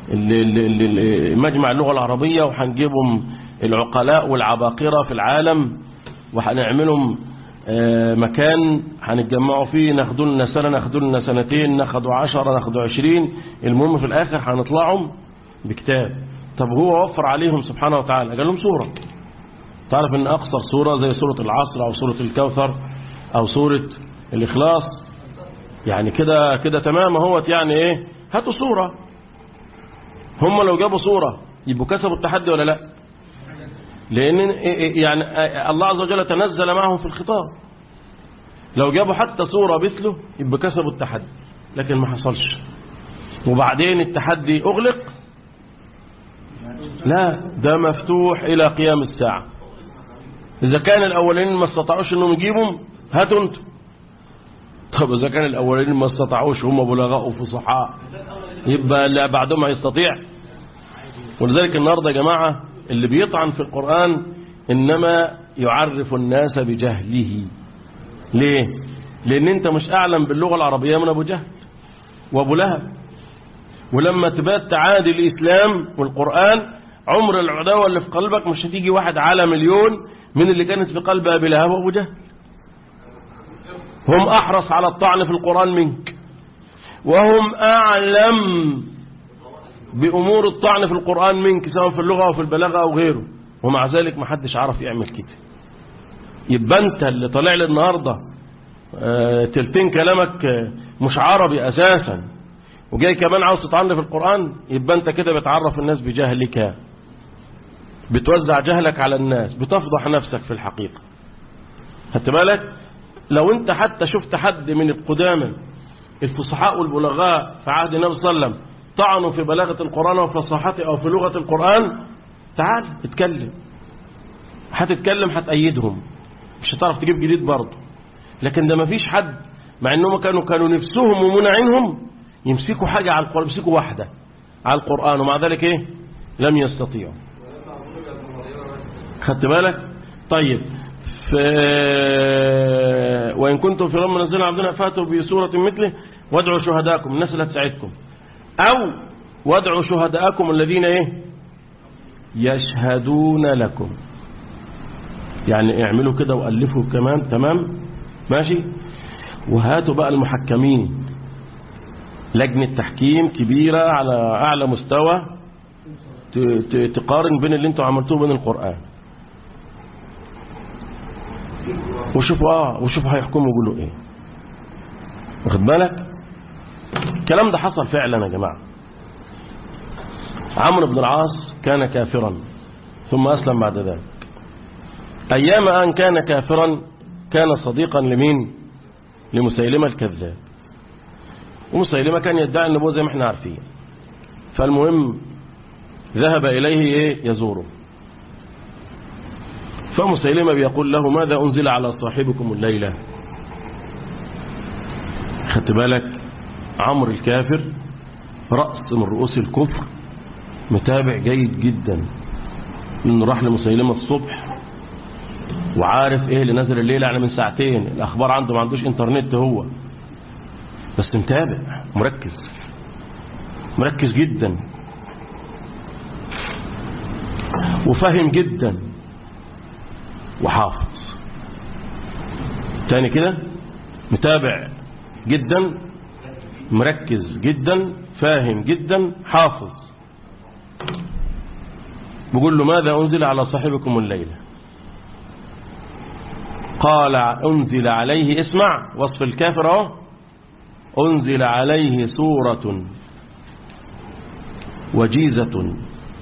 مجمع اللغة العربية وهنجيبهم العقلاء والعباقرة في العالم وهنعملهم مكان هنتجمعوا فيه ناخدوا لنا سنة ناخدوا لنا سنتين ناخدوا عشرة ناخدوا عشرين المهم في الآخر هنطلعوا بكتاب طب هو وفر عليهم سبحانه وتعالى قال لهم سورة تعرف ان أقصر سورة زي سورة العصر أو سورة الكوثر أو سورة الإخلاص يعني كده كده تمام اهوت يعني ايه هاتوا صورة هم لو جابوا صورة يبقوا كسبوا التحدي ولا لا لأن يعني الله عز وجل تنزل معهم في الخطاب لو جابوا حتى صورة مثله يبقى كسبوا التحدي لكن ما حصلش وبعدين التحدي أغلق لا ده مفتوح إلى قيام الساعة إذا كان الأولين ما استطاعوش أنهم يجيبهم هاتوا انتم طب إذا كان الأولين ما استطاعوش هم بلغاء وفصحاء يبقى اللي بعدهم هيستطيع ولذلك النهاردة يا جماعة اللي بيطعن في القرآن إنما يعرف الناس بجهله ليه لأن أنت مش أعلم باللغة العربية من أبو جهل وأبو لهب ولما تبات تعادي الإسلام والقرآن عمر العداوة اللي في قلبك مش هتيجي واحد على مليون من اللي كانت في قلب أبي لهب وأبو جهل هم أحرص على الطعن في القرآن منك وهم أعلم بأمور الطعن في القرآن منك سواء في اللغة أو في البلاغة أو غيره ومع ذلك ما حدش عرف يعمل كده يبقى أنت اللي طالع لي النهاردة آه تلتين كلامك آه مش عربي أساسا وجاي كمان عاوز تطعن في القرآن يبقى أنت كده بتعرف الناس بجهلك بتوزع جهلك على الناس بتفضح نفسك في الحقيقة خدت بالك لو أنت حتى شفت حد من القدامى الفصحاء والبلغاء في عهد النبي صلى الله عليه وسلم طعنوا في بلاغة القرآن وفصاحته أو في لغة القرآن تعال اتكلم هتتكلم هتأيدهم مش هتعرف تجيب جديد برضه لكن ده مفيش حد مع انهم كانوا كانوا نفسهم ومنعينهم يمسكوا حاجة على القرآن يمسكوا واحدة على القرآن ومع ذلك ايه لم يستطيعوا خدت بالك طيب ف... وإن كنتم في رب منزلنا عبدنا فاتوا بسورة مثله وادعوا شهداءكم الناس اللي هتساعدكم أو وادعوا شهداءكم الذين ايه يشهدون لكم يعني اعملوا كده وألفوا كمان تمام ماشي وهاتوا بقى المحكمين لجنة تحكيم كبيرة على أعلى مستوى تقارن بين اللي انتوا عملتوه وبين القرآن وشوفوا اه وشوفوا هيحكموا يقولوا ايه واخد بالك الكلام ده حصل فعلا يا جماعة عمرو بن العاص كان كافرا ثم أسلم بعد ذلك أيام أن كان كافرا كان صديقا لمين لمسيلمة الكذاب ومسيلمة كان يدعي النبوة زي ما احنا عارفين فالمهم ذهب إليه إيه يزوره فمسيلمة بيقول له ماذا أنزل على صاحبكم الليلة خدت بالك عمرو الكافر رأس من رؤوس الكفر متابع جيد جدا انه راح لمسيلمة الصبح وعارف ايه اللي نزل الليلة يعني من ساعتين الاخبار عنده ما عندوش انترنت هو بس متابع مركز مركز جدا وفاهم جدا وحافظ تاني كده متابع جدا مركز جدا فاهم جدا حافظ بقول له ماذا أنزل على صاحبكم الليلة قال أنزل عليه اسمع وصف الكافر اهو أنزل عليه سورة وجيزة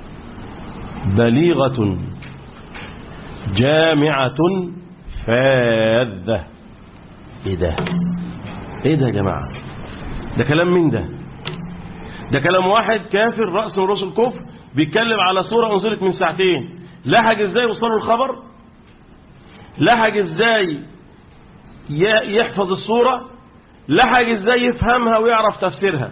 بليغة جامعة فاذة ايه ده ايه ده يا جماعة ده كلام مين ده ده كلام واحد كافر رأس من رؤوس الكفر بيتكلم على سورة أنزلت من ساعتين لحق ازاي يوصله الخبر لحق ازاي ي- يحفظ السورة لحق ازاي يفهمها ويعرف تفسيرها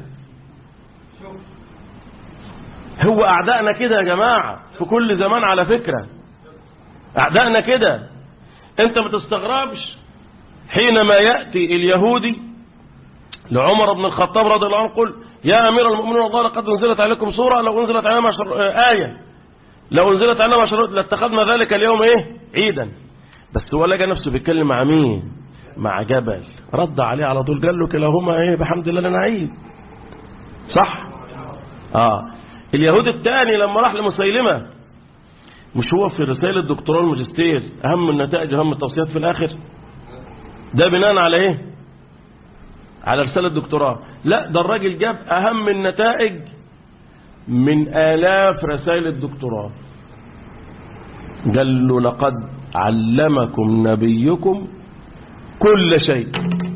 هو أعدائنا كده يا جماعة في كل زمان على فكرة أعدائنا كده أنت ما تستغربش حينما يأتي اليهودي لعمر بن الخطاب رضي الله عنه قل يا أمير المؤمنين والله لقد أنزلت عليكم سورة لو أنزلت علينا مشر... آه، آية لو أنزلت علينا مشروع لاتخذنا ذلك اليوم إيه عيدا بس هو لقى نفسه بيتكلم مع مين مع جبل رد عليه على طول قال له كلاهما إيه بحمد الله لنا عيد صح آه اليهود الثاني لما راح لمسيلمة مش هو في رسائل الدكتوراه والماجستير أهم النتائج أهم التوصيات في الآخر ده بناء على إيه على رسالة الدكتوراه لا ده الراجل جاب أهم النتائج من آلاف رسائل الدكتوراه قال له لقد علمكم نبيكم كل شيء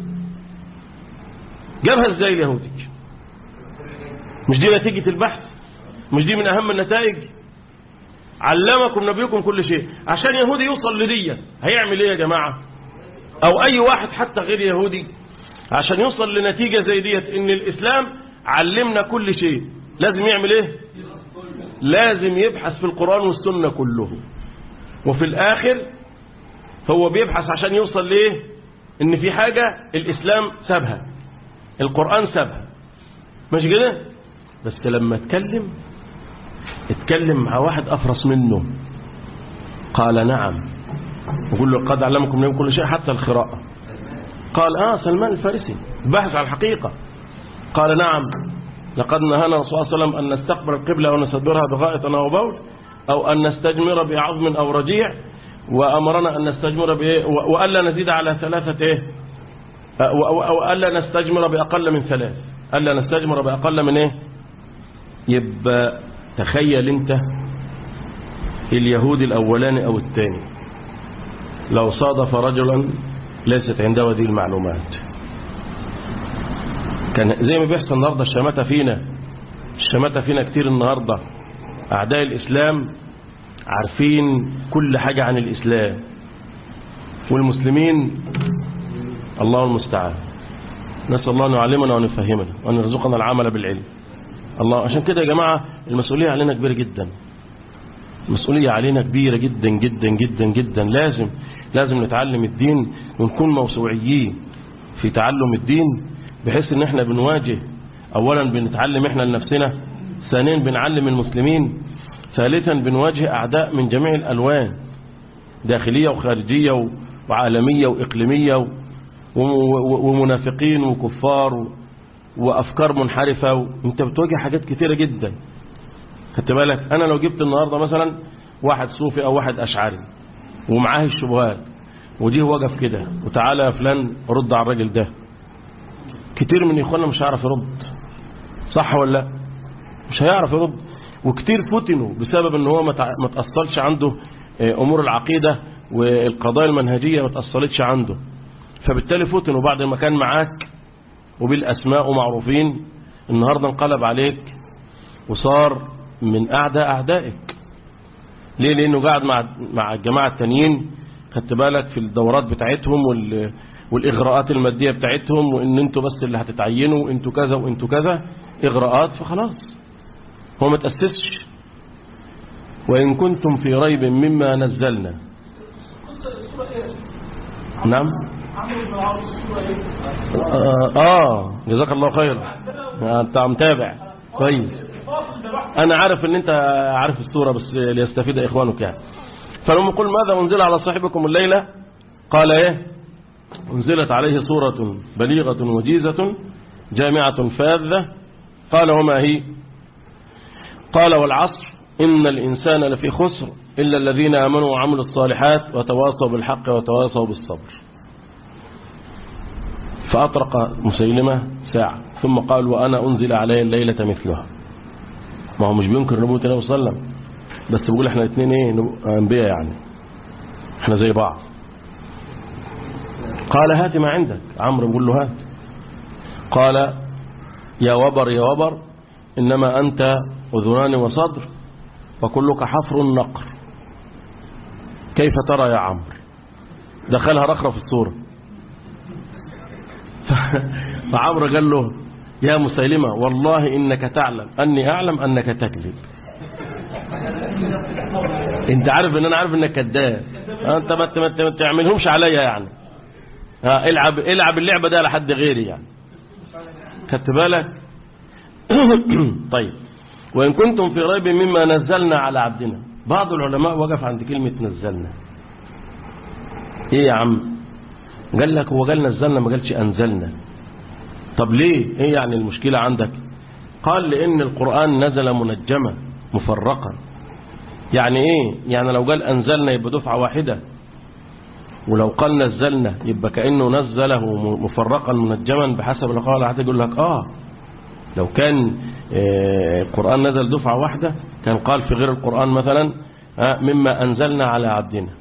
جابها ازاي اليهودي مش دي نتيجة البحث مش دي من أهم النتائج علمكم نبيكم كل شيء عشان يهودي يوصل لدي هيعمل ايه يا جماعة او اي واحد حتى غير يهودي عشان يوصل لنتيجة زي ديت ان الاسلام علمنا كل شيء لازم يعمل ايه لازم يبحث في القرآن والسنة كله وفي الاخر هو بيبحث عشان يوصل ليه ان في حاجة الاسلام سابها القرآن سابها مش كده بس لما اتكلم اتكلم مع واحد افرس منه قال نعم يقول له قد علمكم من كل شيء حتى القراءة قال اه سلمان الفارسي بحث عن الحقيقة قال نعم لقد نهانا الرسول صلى الله عليه وسلم أن نستقبل القبلة ونستدبرها بغائط أو بول أو أن نستجمر بعظم أو رجيع وأمرنا أن نستجمر بإيه و- وألا نزيد على ثلاثة إيه أه، و- و- أو ألا نستجمر بأقل من ثلاث ألا نستجمر بأقل من إيه يبقى تخيل أنت اليهودي الأولاني أو الثاني لو صادف رجلا ليست عنده هذه المعلومات كان زي ما بيحصل النهارده الشماتة فينا الشماتة فينا كتير النهارده أعداء الإسلام عارفين كل حاجة عن الإسلام والمسلمين الله المستعان نسأل الله أن يعلمنا وأن يفهمنا وأن يرزقنا العمل بالعلم الله عشان كده يا جماعة المسؤولية علينا كبيرة جدا المسؤولية علينا كبيرة جدا جدا جدا جدا لازم لازم نتعلم الدين ونكون موسوعيين في تعلم الدين بحيث ان احنا بنواجه اولا بنتعلم احنا لنفسنا ثانيا بنعلم المسلمين ثالثا بنواجه اعداء من جميع الالوان داخلية وخارجية و- وعالمية واقليمية و- و- ومنافقين وكفار و- وافكار منحرفة وانت بتواجه حاجات كتيرة جدا خدت بالك انا لو جبت النهاردة مثلا واحد صوفي او واحد اشعري ومعاه الشبهات ودي وقف كده وتعالى يا فلان رد على الراجل ده كتير من اخواننا مش هيعرف يرد صح ولا لا مش هيعرف يرد وكتير فتنوا بسبب ان هو ما تع- ما تأصلش عنده آه، امور العقيدة والقضايا المنهجية ما تأصلتش عنده فبالتالي فتنوا بعد ما كان معاك وبالاسماء ومعروفين النهاردة انقلب عليك وصار من اعداء اعدائك ليه لانه قاعد مع مع الجماعه التانيين خدت بالك في الدورات بتاعتهم وال والاغراءات الماديه بتاعتهم وان انتوا بس اللي هتتعينوا وانتوا كذا وانتوا كذا اغراءات فخلاص هو ما تاسسش وان كنتم في ريب مما نزلنا نعم آه, اه جزاك الله خيرا آه، انت متابع كويس انا عارف ان انت عارف السورة بس ليستفيد اخوانك يعني فلما قل ماذا انزل على صاحبكم الليلة قال ايه انزلت عليه سورة بليغة وجيزة جامعة فاذة قال وما هي قال والعصر إن الإنسان لفي خسر إلا الذين آمنوا وعملوا الصالحات وتواصوا بالحق وتواصوا بالصبر فأطرق مسيلمة ساعة ثم قال وأنا أنزل علي الليلة مثلها ما هو مش بينكر نبوة النبي صلى الله عليه وسلم بس بيقول احنا الاثنين ايه نبو- انبياء يعني احنا زي بعض قال هات ما عندك عمرو بيقول له هات قال يا وبر يا وبر إنما أنت أذنان وصدر وكلك حفر نقر كيف ترى يا عمرو دخلها رخرة في الصورة فعمرو قال له يا مسيلمة والله إنك تعلم أني أعلم أنك تكذب انت عارف ان انا عارف انك كذاب انت ما ت- ما ت- ما تعملهمش عليا يعني ها العب العب اللعبه ده لحد غيري يعني خدت بالك طيب وان كنتم في ريب مما نزلنا على عبدنا بعض العلماء وقف عند كلمه نزلنا ايه يا عم قال لك هو قال نزلنا ما قالش انزلنا طب ليه ايه يعني المشكله عندك قال لان القران نزل منجما مفرقا يعني ايه يعني لو قال انزلنا يبقى دفعه واحده ولو قال نزلنا يبقى كانه نزله مفرقا منجما بحسب اللي قال حتى يقول لك اه لو كان آه، القران نزل دفعه واحده كان قال في غير القران مثلا آه، مما انزلنا على عبدنا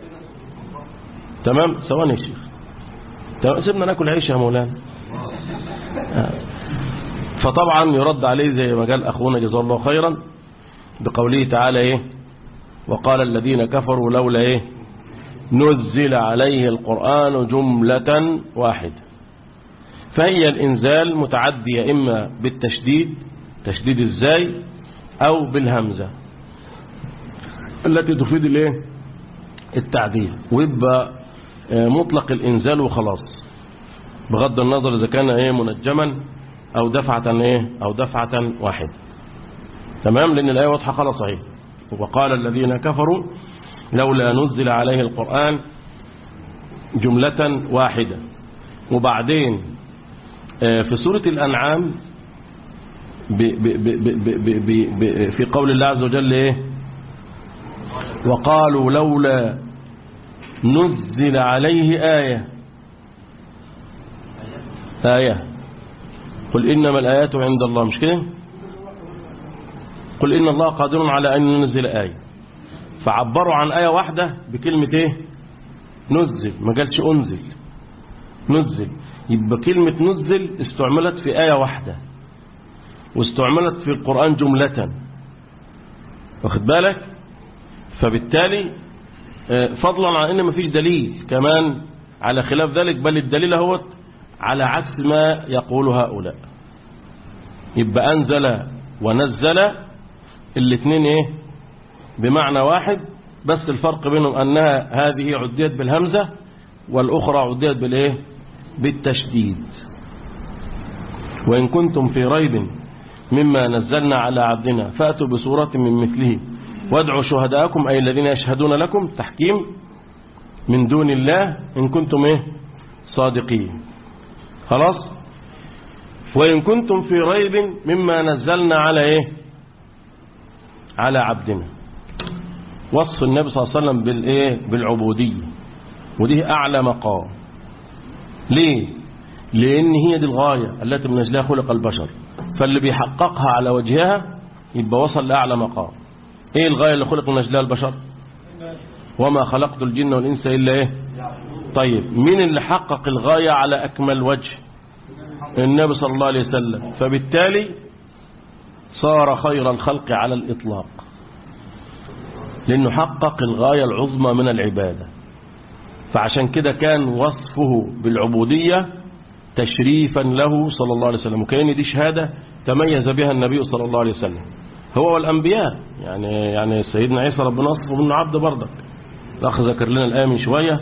تمام ثواني يا شيخ تمام سيبنا ناكل عيش يا مولانا آه. فطبعا يرد عليه زي ما قال اخونا جزاه الله خيرا بقوله تعالى ايه وقال الذين كفروا لولا ايه نزل عليه القرآن جملة واحدة فهي الإنزال متعدية إما بالتشديد تشديد الزاي أو بالهمزة التي تفيد الايه التعديل ويبقى آه، مطلق الإنزال وخلاص بغض النظر إذا كان ايه منجما أو دفعة ايه أو دفعة واحدة تمام لأن الآية واضحة خلاص اهي وقال الذين كفروا لولا نزل عليه القرآن جملة واحدة وبعدين آه، في سورة الأنعام ب ب ب ب ب ب ب ب في قول الله عز وجل إيه وقالوا لولا نزل عليه آية آية قل إنما الآيات عند الله مش كده قل إن الله قادر على أن ينزل آية فعبروا عن آية واحدة بكلمة إيه نزل ما قالش أنزل نزل يبقى كلمة نزل استعملت في آية واحدة واستعملت في القرآن جملة واخد بالك فبالتالي آه، فضلا عن ان مفيش دليل كمان على خلاف ذلك بل الدليل هو على عكس ما يقول هؤلاء يبقى أنزل ونزل الاثنين ايه بمعنى واحد بس الفرق بينهم أنها هذه عديت بالهمزة والأخرى عديت بالإيه بالتشديد وإن كنتم في ريب مما نزلنا على عبدنا فأتوا بصورة من مثله وادعوا شهداءكم أي الذين يشهدون لكم تحكيم من دون الله إن كنتم إيه صادقين خلاص وإن كنتم في ريب مما نزلنا على إيه على عبدنا وصف النبي صلى الله عليه وسلم بالإيه بالعبودية ودي أعلى مقام ليه لأن هي دي الغاية التي من أجلها خلق البشر فاللي بيحققها على وجهها يبقى وصل لأعلى مقام إيه الغاية اللي خلق من أجلها البشر وما خلقت الجن والإنس إلا إيه طيب مين اللي حقق الغاية على أكمل وجه النبي صلى الله عليه وسلم فبالتالي صار خير الخلق على الإطلاق لأنه حقق الغاية العظمى من العبادة فعشان كده كان وصفه بالعبودية تشريفا له صلى الله عليه وسلم وكأن دي شهادة تميز بها النبي صلى الله عليه وسلم هو والأنبياء يعني يعني سيدنا عيسى ربنا أصفه منه عبد بردك الأخ ذكر لنا الآية من شوية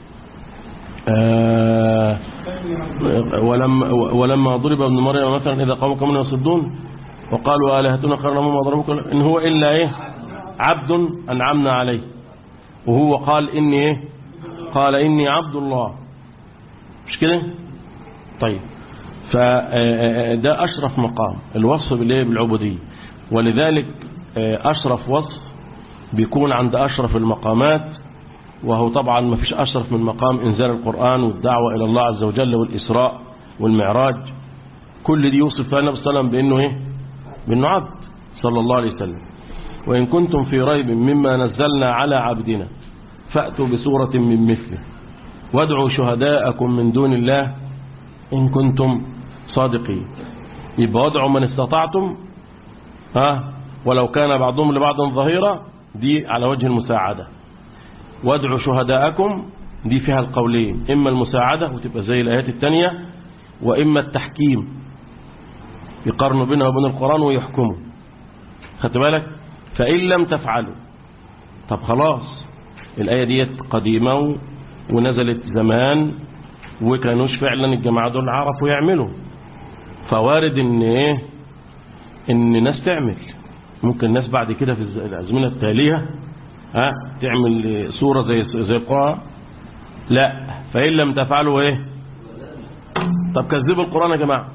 آه ولما, ولما ضرب ابن مريم مثلا إذا قاموا كمن يصدون وقالوا آلهتنا خير مما ضربوك إن هو إلا إيه عبد أنعمنا عليه وهو قال إني إيه قال إني عبد الله مش كده طيب فده أشرف مقام الوصف بالإيه بالعبودية ولذلك أشرف وصف بيكون عند أشرف المقامات وهو طبعا ما فيش أشرف من مقام إنزال القرآن والدعوة إلى الله عز وجل والإسراء والمعراج كل دي يوصف فيها النبي صلى الله عليه وسلم بأنه إيه بأنه عبد صلى الله عليه وسلم وإن كنتم في ريب مما نزلنا على عبدنا فأتوا بسورة من مثله وادعوا شهداءكم من دون الله إن كنتم صادقين يبقى وادعوا من استطعتم ها ولو كان بعضهم لبعض ظهيرا دي على وجه المساعدة وادعوا شهداءكم دي فيها القولين إما المساعدة وتبقى زي الآيات التانية وإما التحكيم يقارنوا بينها وبين القرآن ويحكموا خدت بالك فإن لم تفعلوا طب خلاص الآية ديت قديمة ونزلت زمان وكانوش فعلا الجماعة دول عرفوا يعملوا فوارد ان ايه ان ناس تعمل ممكن ناس بعد كده في الازمنه التاليه ها تعمل صوره زي زي القران لا فان لم تفعلوا ايه طب كذبوا القران يا جماعه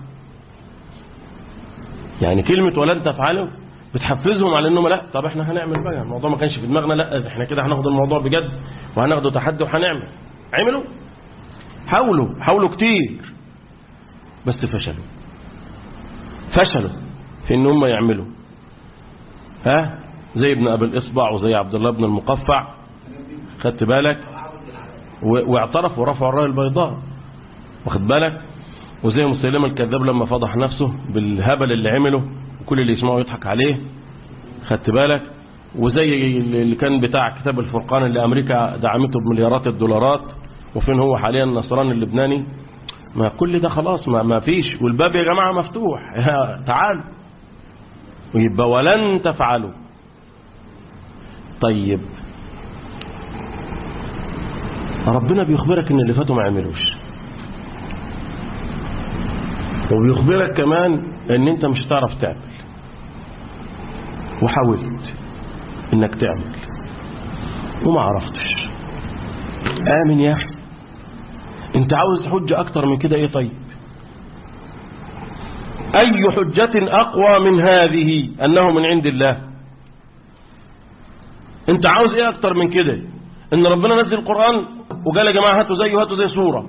يعني كلمه ولن تفعلوا بتحفزهم على انهم لا طب احنا هنعمل بقى الموضوع ما كانش في دماغنا لا احنا كده هناخد الموضوع بجد وهناخده تحدي وهنعمل عملوا حاولوا حاولوا كتير بس فشلوا فشلوا في ان هم يعملوا ها زي ابن ابي الاصبع وزي عبد الله بن المقفع خدت بالك واعترفوا ورفعوا الرايه البيضاء واخد بالك وزي مسيلمه الكذاب لما فضح نفسه بالهبل اللي عمله وكل اللي يسمعه يضحك عليه خدت بالك وزي اللي كان بتاع كتاب الفرقان اللي امريكا دعمته بمليارات الدولارات وفين هو حاليا النصراني اللبناني ما كل ده خلاص ما, ما فيش والباب يا جماعة مفتوح تعالوا ويبقى ولن تفعلوا طيب ربنا بيخبرك ان اللي فاتوا ما عملوش وبيخبرك كمان ان انت مش هتعرف تعمل وحاولت انك تعمل وما عرفتش امن يا اخي انت عاوز حجة اكتر من كده ايه طيب اي حجة اقوى من هذه انه من عند الله انت عاوز ايه اكتر من كده ان ربنا نزل القرآن وقال يا جماعة هاتوا زيه هاتوا زي سورة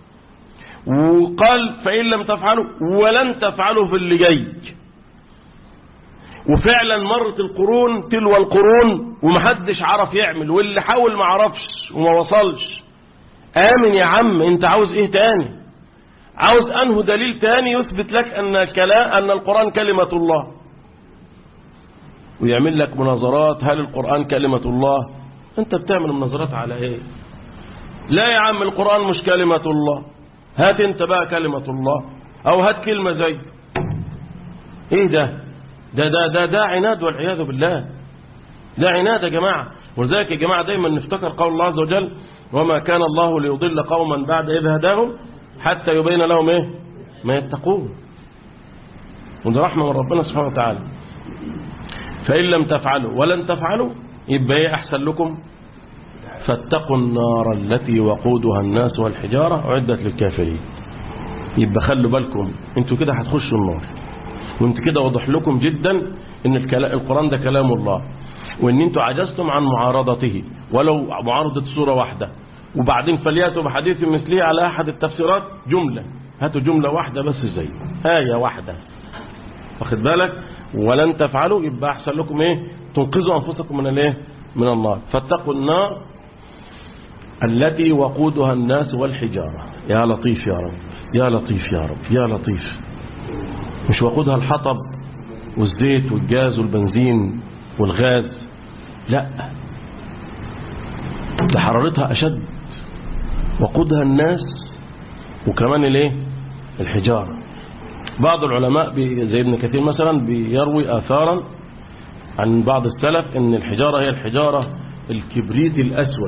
وقال فإن لم تفعلوا ولن تفعلوا في اللي جاي وفعلا مرت القرون تلو القرون ومحدش عرف يعمل واللي حاول ما عرفش وما وصلش آمن يا عم انت عاوز ايه تاني عاوز انه دليل تاني يثبت لك ان كلام ان القرآن كلمة الله ويعمل لك مناظرات هل القرآن كلمة الله انت بتعمل مناظرات على ايه لا يا عم القرآن مش كلمة الله هات انت بقى كلمة الله او هات كلمة زي ايه ده ده ده ده ده عناد والعياذ بالله ده عناد يا جماعة ولذلك يا جماعة دايما نفتكر قول الله عز وجل وما كان الله ليضل قوما بعد إذ هداهم حتى يبين لهم ايه ما يتقون وده رحمة من ربنا سبحانه وتعالى فإن لم تفعلوا ولن تفعلوا يبقى ايه أحسن لكم فاتقوا النار التي وقودها الناس والحجارة أعدت للكافرين يبقى خلوا بالكم انتوا كده هتخشوا النار وانت كده واضح لكم جدا ان القرآن ده كلام الله وان انتوا عجزتم عن معارضته ولو معارضة سورة واحدة وبعدين فلياتوا بحديث مثله على احد التفسيرات جملة هاتوا جملة واحدة بس زي آية واحدة واخد بالك ولن تفعلوا يبقى احسن لكم ايه تنقذوا انفسكم من الايه من النار فاتقوا النار التي وقودها الناس والحجارة يا لطيف يا رب يا لطيف يا رب يا لطيف مش وقودها الحطب والزيت والجاز والبنزين والغاز لا ده حرارتها أشد وقودها الناس وكمان الايه الحجارة بعض العلماء زي ابن كثير مثلا بيروي آثارا عن بعض السلف ان الحجارة هي الحجارة الكبريت الأسود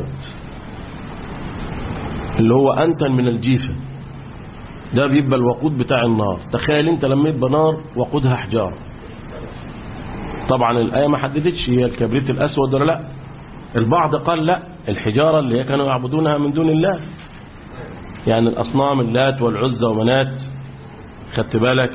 اللي هو أنتن من الجيفة ده بيبقى الوقود بتاع النار تخيل انت لما يبقى نار وقودها حجارة طبعا الآية ما حددتش هي الكبريت الأسود ولا لا البعض قال لا الحجارة اللي كانوا يعبدونها من دون الله يعني الأصنام اللات والعزى ومنات خدت بالك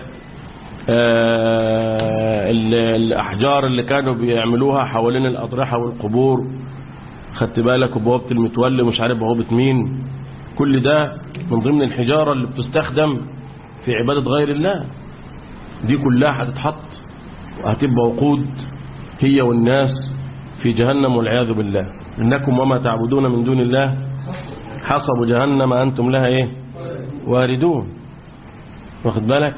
آه الأحجار اللي كانوا بيعملوها حوالين الأضرحة والقبور خدت بالك وبوابة المتولي ومش عارف بوابة مين كل ده من ضمن الحجارة اللي بتستخدم في عبادة غير الله دي كلها هتتحط وهتبقى وقود هي والناس في جهنم والعياذ بالله إنكم وما تعبدون من دون الله حصب جهنم أنتم لها إيه واردون واخد بالك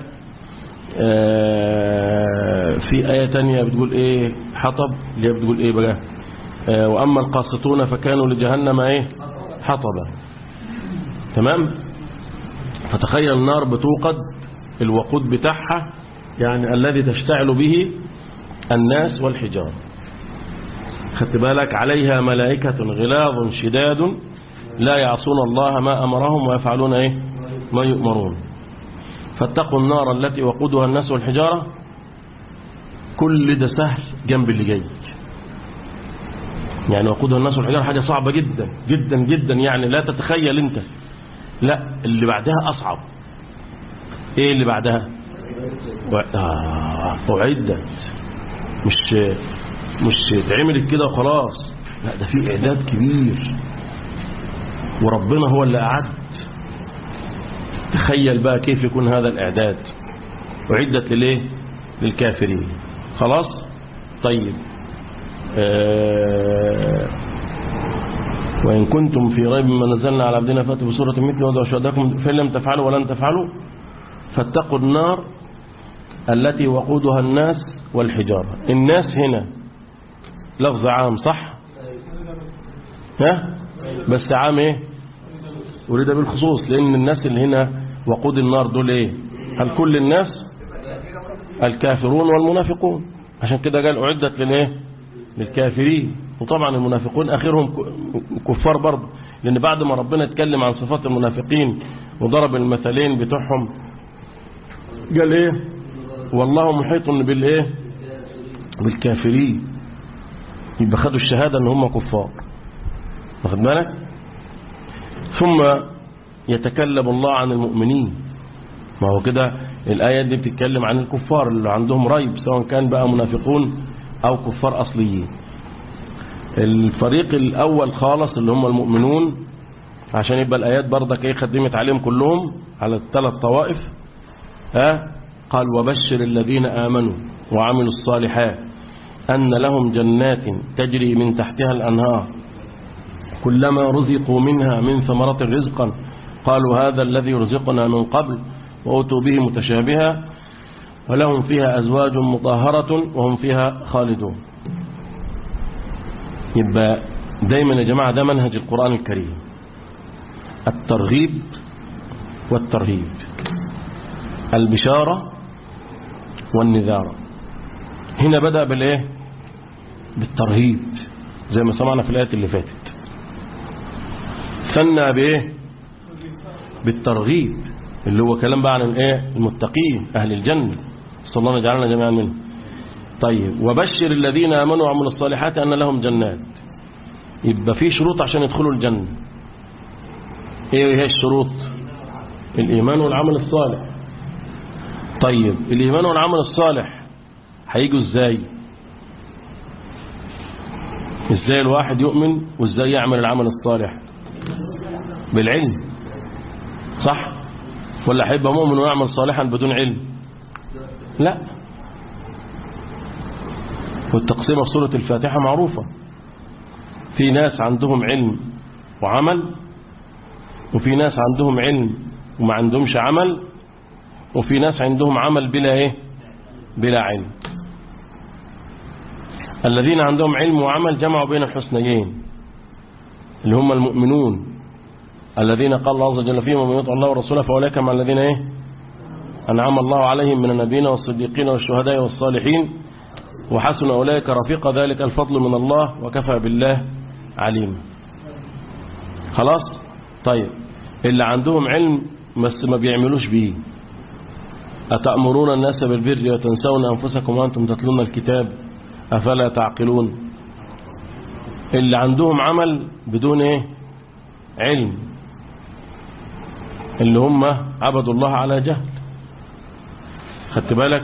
آه في آية تانية بتقول إيه حطب اللي هي بتقول إيه بقى آه وأما القاسطون فكانوا لجهنم إيه حطبا تمام فتخيل النار بتوقد الوقود بتاعها يعني الذي تشتعل به الناس والحجار خدت بالك عليها ملائكة غلاظ شداد لا يعصون الله ما أمرهم ويفعلون إيه ما يؤمرون فاتقوا النار التي وقودها الناس والحجارة كل ده سهل جنب اللي جاي يعني وقودها الناس والحجارة حاجة صعبة جدا جدا جدا يعني لا تتخيل انت لا اللي بعدها أصعب ايه اللي بعدها آه أعدت مش مش اتعملت كده وخلاص لا ده في إعداد كبير وربنا هو اللي أعد تخيل بقى كيف يكون هذا الإعداد أعدت لليه للكافرين خلاص طيب آه وإن كنتم في ريب مما نزلنا على عبدنا فاتوا بسورة مثل وضعوا شهداكم فإن لم تفعلوا ولن تفعلوا فاتقوا النار التي وقودها الناس والحجارة الناس هنا لفظ عام صح ها بس عام ايه اريد بالخصوص لان الناس اللي هنا وقود النار دول ايه هل كل الناس الكافرون والمنافقون عشان كده قال اعدت للايه للكافرين وطبعا المنافقون اخرهم كفار برضه لان بعد ما ربنا اتكلم عن صفات المنافقين وضرب المثلين بتوعهم قال ايه والله محيط بالايه بالكافرين يبقى خدوا الشهادة ان هم كفار واخد بالك ثم يتكلم الله عن المؤمنين ما هو كده الآيات دي بتتكلم عن الكفار اللي عندهم ريب سواء كان بقى منافقون أو كفار أصليين الفريق الأول خالص اللي هم المؤمنون عشان يبقى الآيات برضك ايه خدمت عليهم كلهم على الثلاث طوائف ها قال وبشر الذين آمنوا وعملوا الصالحات أن لهم جنات تجري من تحتها الأنهار كلما رزقوا منها من ثمرة رزقا قالوا هذا الذي رزقنا من قبل وأتوا به متشابها ولهم فيها أزواج مطهرة وهم فيها خالدون يبقى دايما يا جماعة ده منهج القرآن الكريم الترغيب والترهيب البشارة والنذارة هنا بدأ بالايه بالترهيب زي ما سمعنا في الآيات اللي فاتت ثنى بايه بالترغيب اللي هو كلام بقى عن الايه المتقين اهل الجنة صلى الله يجعلنا جميعا منهم طيب وبشر الذين امنوا وعملوا الصالحات ان لهم جنات يبقى في شروط عشان يدخلوا الجنة ايه هي الشروط الايمان والعمل الصالح طيب الايمان والعمل الصالح هيجوا ازاي ازاي الواحد يؤمن وازاي يعمل العمل الصالح بالعلم صح ولا هيبقى مؤمن ويعمل صالحا بدون علم لا والتقسيمة في سورة الفاتحة معروفة في ناس عندهم علم وعمل وفي ناس عندهم علم وما عندهمش عمل وفي ناس عندهم عمل بلا ايه بلا علم الذين عندهم علم وعمل جمعوا بين الحسنيين اللي هم المؤمنون الذين قال الله عز وجل فيهم ومن يطع الله ورسوله فأولئك مع الذين ايه أنعم الله عليهم من النبيين والصديقين والشهداء والصالحين وحسن أولئك رفيق ذلك الفضل من الله وكفى بالله عليم خلاص طيب اللي عندهم علم بس ما بيعملوش بيه أتأمرون الناس بالبر وتنسون أنفسكم وأنتم تتلون الكتاب أفلا تعقلون اللي عندهم عمل بدون إيه علم اللي هم عبدوا الله على جهل خدت بالك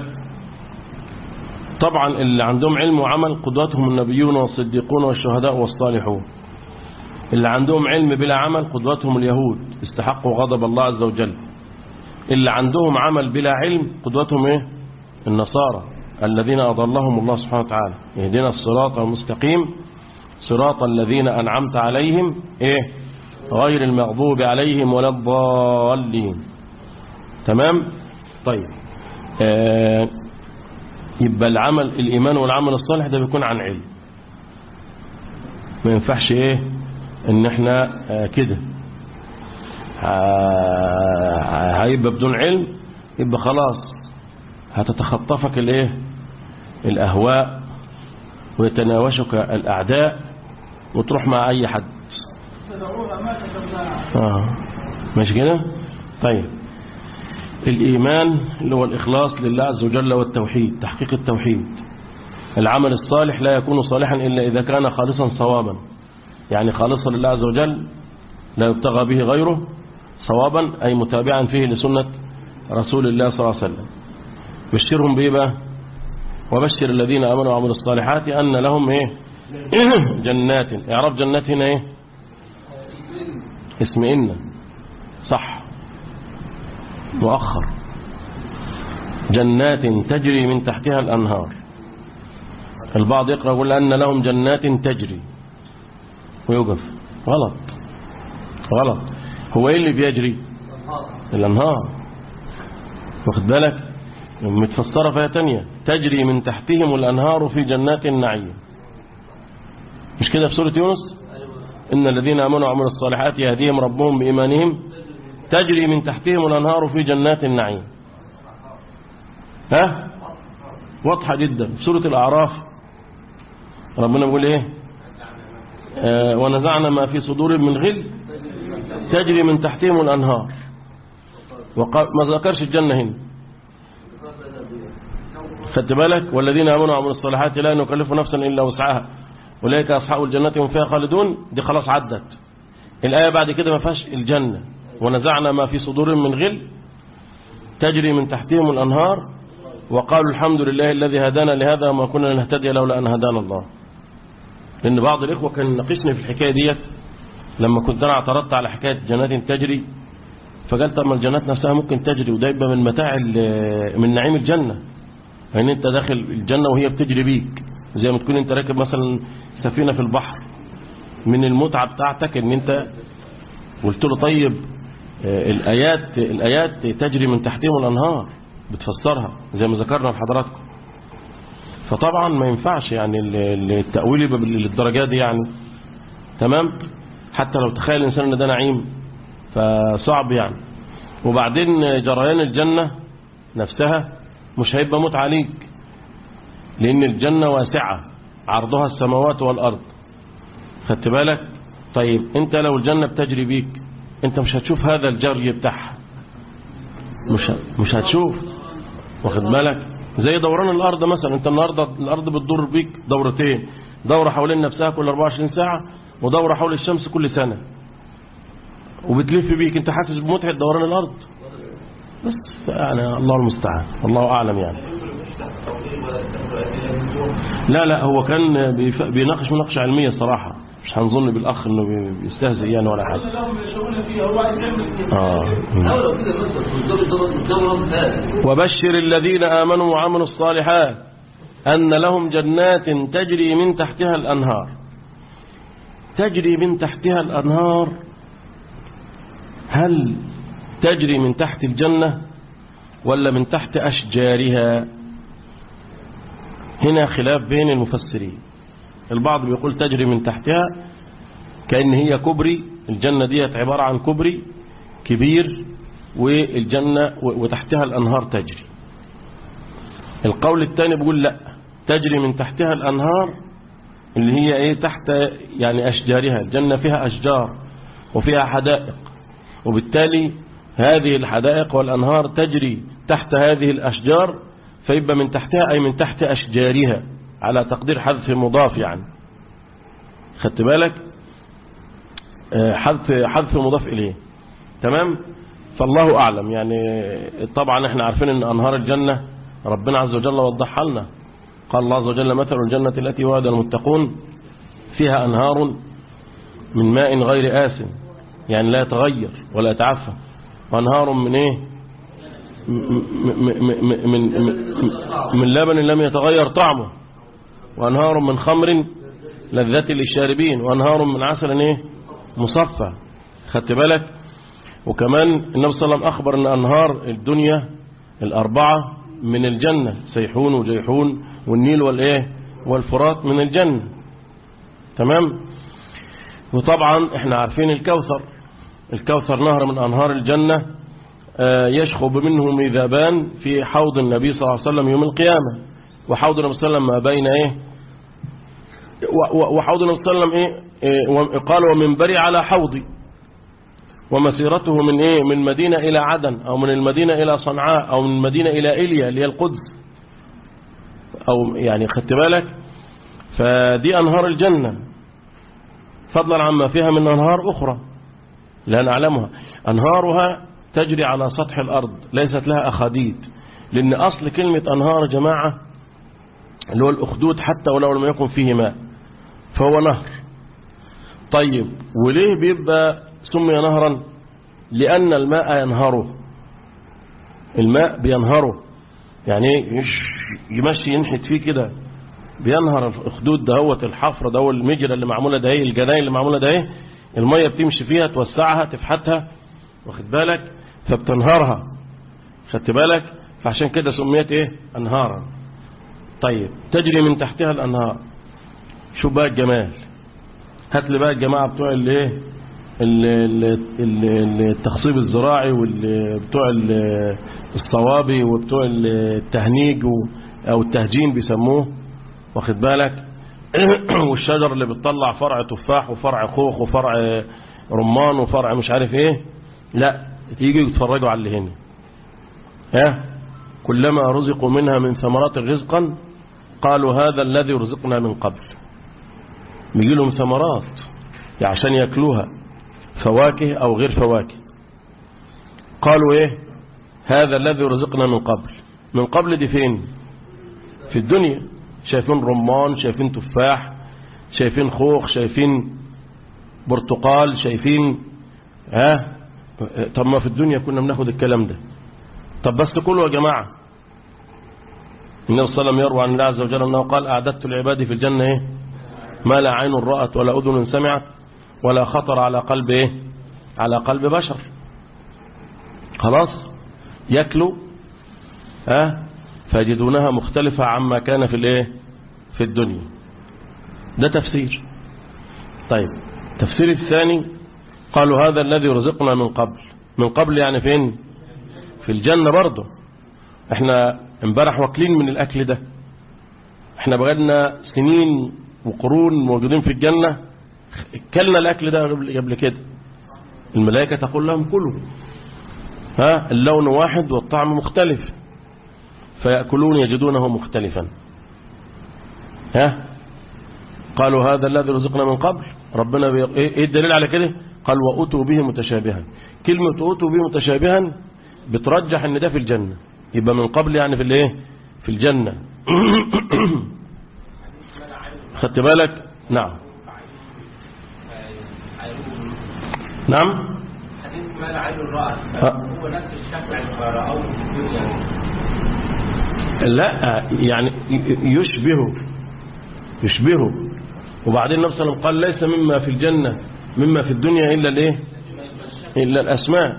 طبعا اللي عندهم علم وعمل قدوتهم النبيون والصديقون والشهداء والصالحون اللي عندهم علم بلا عمل قدوتهم اليهود استحقوا غضب الله عز وجل اللي عندهم عمل بلا علم قدوتهم ايه النصارى الذين أضلهم الله سبحانه وتعالى يهدنا الصراط المستقيم صراط الذين أنعمت عليهم ايه غير المغضوب عليهم ولا الضالين تمام طيب آه يبقى العمل الإيمان والعمل الصالح ده بيكون عن علم ما ينفعش ايه ان احنا آه كده ه- هيبقى بدون علم يبقى خلاص هتتخطفك الايه الاهواء ويتناوشك الاعداء وتروح مع اي حد اه ماشي كده طيب الايمان اللي هو الاخلاص لله عز وجل والتوحيد تحقيق التوحيد العمل الصالح لا يكون صالحا الا اذا كان خالصا صوابا يعني خالصا لله عز وجل لا يبتغى به غيره صوابا أي متابعا فيه لسنة رسول الله صلى الله عليه وسلم بشرهم بإيه بقى وبشر الذين آمنوا وعملوا الصالحات أن لهم إيه جنات إعراب جنات هنا إيه اسم إن صح مؤخر جنات تجري من تحتها الأنهار البعض يقرأ يقول أن لهم جنات تجري ويوقف غلط غلط هو ايه اللي بيجري الانهار واخد بالك متفسره فيها تانية تجري من تحتهم الانهار في جنات النعيم مش كده في سوره يونس ان الذين امنوا وعملوا الصالحات يهديهم ربهم بايمانهم تجري من تحتهم الانهار في جنات النعيم ها واضحه جدا في سوره الاعراف ربنا بيقول ايه آه ونزعنا ما في صدورهم من غل تجري من تحتهم الأنهار وقال ما ذكرش الجنة هنا خدت بالك والذين آمنوا وعملوا الصالحات لا نكلف نفسا إلا وسعها أولئك أصحاب الجنة هم فيها خالدون دي خلاص عدت الآية بعد كده ما فيهاش الجنة ونزعنا ما في صدورهم من غل تجري من تحتهم الأنهار وقالوا الحمد لله الذي هدانا لهذا وما كنا لنهتدي لولا أن هدانا الله لأن بعض الإخوة كان ناقشني في الحكاية ديت لما كنت أنا اعترضت على حكاية جنات تجري فقال طب ما الجنات نفسها ممكن تجري وده يبقى من متاع من نعيم الجنة ان انت داخل الجنة وهي بتجري بيك زي ما تكون انت راكب مثلا سفينة في البحر من المتعة بتاعتك ان انت قلت له طيب الآيات الآيات تجري من تحتهم الأنهار بتفسرها زي ما ذكرنا في حضراتكم فطبعا ما ينفعش يعني التأويل يبقى للدرجات دي يعني تمام حتى لو تخيل الإنسان ان ده نعيم فصعب يعني وبعدين جريان الجنة نفسها مش هيبقى متعة ليك لأن الجنة واسعة عرضها السماوات والأرض خدت بالك طيب انت لو الجنة بتجري بيك انت مش هتشوف هذا الجري بتاعها مش مش هتشوف واخد بالك زي دوران الأرض مثلا انت النهاردة الأرض بتدور بيك دورتين دورة حوالين نفسها كل 24 ساعة ودورة حول الشمس كل سنة وبتلف بيك انت حاسس بمتعة دوران الأرض بس يعني الله المستعان الله أعلم يعني لا لا هو كان بيناقش مناقشة علمية صراحة مش هنظن بالأخ انه بيستهزئ يعني ولا حاجة آه. وبشر الذين آمنوا وعملوا الصالحات أن لهم جنات تجري من تحتها الأنهار تجري من تحتها الأنهار هل تجري من تحت الجنة ولا من تحت أشجارها هنا خلاف بين المفسرين البعض بيقول تجري من تحتها كأن هي كبري الجنة ديت عبارة عن كبري كبير والجنة وتحتها الأنهار تجري القول الثاني بيقول لا تجري من تحتها الأنهار اللي هي ايه تحت يعني أشجارها الجنة فيها أشجار وفيها حدائق وبالتالي هذه الحدائق والأنهار تجري تحت هذه الأشجار فيبقى من تحتها أي من تحت أشجارها على تقدير حذف مضاف يعني خدت بالك حذف حذف مضاف إليه تمام فالله أعلم يعني طبعا احنا عارفين ان أنهار الجنة ربنا عز وجل وضحها لنا قال الله عز وجل مثل الجنة التي وعد المتقون فيها أنهار من ماء غير آسن يعني لا يتغير ولا يتعفى وأنهار من إيه م- م- م- م- من, من, من لبن لم يتغير طعمه وأنهار من خمر لذة للشاربين وأنهار من عسل إيه مصفى خدت بالك وكمان النبي صلى الله عليه وسلم أخبر أن أنهار الدنيا الأربعة من الجنة سيحون وجيحون والنيل والإيه والفرات من الجنة تمام وطبعا احنا عارفين الكوثر الكوثر نهر من أنهار الجنة آه، يشخب منه مذابان في حوض النبي صلى الله عليه وسلم يوم القيامة وحوض النبي صلى الله عليه وسلم ما بين ايه و- و- وحوض النبي صلى الله عليه وسلم ايه إيه، وم- قال ومنبري على حوضي ومسيرته من ايه من مدينة الى عدن او من المدينة الى صنعاء او من المدينة الى ايليا اللي هي القدس او يعني خدت بالك فدي انهار الجنة فضلا عما فيها من انهار اخرى لا نعلمها انهارها تجري على سطح الارض ليست لها اخاديد لان اصل كلمة انهار يا جماعة اللي هو الاخدود حتى ولو لم يكن فيه ماء فهو نهر طيب وليه بيبقى سمي نهرا لأن الماء ينهره الماء بينهره يعني إيه؟ يش- يمشي ينحت فيه كده بينهر الخدود دهوت الحفر ده هو المجرى اللي معمولة ده ايه الجناين اللي معمولة ده ايه المية بتمشي فيها توسعها تفحتها واخد بالك فبتنهارها خدت بالك فعشان كده سميت ايه انهارا طيب تجري من تحتها الانهار شوف بقى الجمال هات لي بقى الجماعة بتوع الايه ال- ال- ال- التخصيب الزراعي وبتوع الصوابي وبتوع التهنيج و- او التهجين بيسموه واخد بالك والشجر اللي بتطلع فرع تفاح وفرع خوخ وفرع رمان وفرع مش عارف ايه لا تيجي يتفرجوا على اللي هنا ها كلما رزقوا منها من ثمرات رزقا قالوا هذا الذي رزقنا من قبل بيجي لهم ثمرات يعني عشان ياكلوها فواكه او غير فواكه قالوا ايه هذا الذي رزقنا من قبل من قبل دي فين في الدنيا شايفين رمان شايفين تفاح شايفين خوخ شايفين برتقال شايفين ها طب ما في الدنيا كنا بناخد الكلام ده طب بس كلوا يا جماعة النبي صلى الله عليه وسلم يروى عن الله عز وجل أنه قال أعددت لعبادي في الجنة إيه ما لا عين رأت ولا أذن سمعت ولا خطر على قلب إيه على قلب بشر خلاص يكلوا ها فيجدونها مختلفة عما كان في الايه في الدنيا ده تفسير طيب التفسير الثاني قالوا هذا الذي رزقنا من قبل من قبل يعني فين في الجنة برضه احنا امبارح واكلين من الاكل ده احنا بقالنا سنين وقرون موجودين في الجنة اكلنا الاكل ده قبل قبل كده الملائكة تقول لهم كلوا ها اللون واحد والطعم مختلف فيأكلون يجدونه مختلفا ها قالوا هذا الذي رزقنا من قبل ربنا بي... ايه الدليل على كده قال وأتوا به متشابها كلمة أتوا به متشابها بترجح ان ده في الجنة يبقى من قبل يعني في الايه في الجنة خدت بالك نعم نعم حديث ما لا عين الرأس ها. هو نفس الشكل اللي رأوه في الدنيا لا يعني يشبهه يشبهه وبعدين النبي صلى الله عليه وسلم قال ليس مما في الجنة مما في الدنيا إلا الايه إلا الأسماء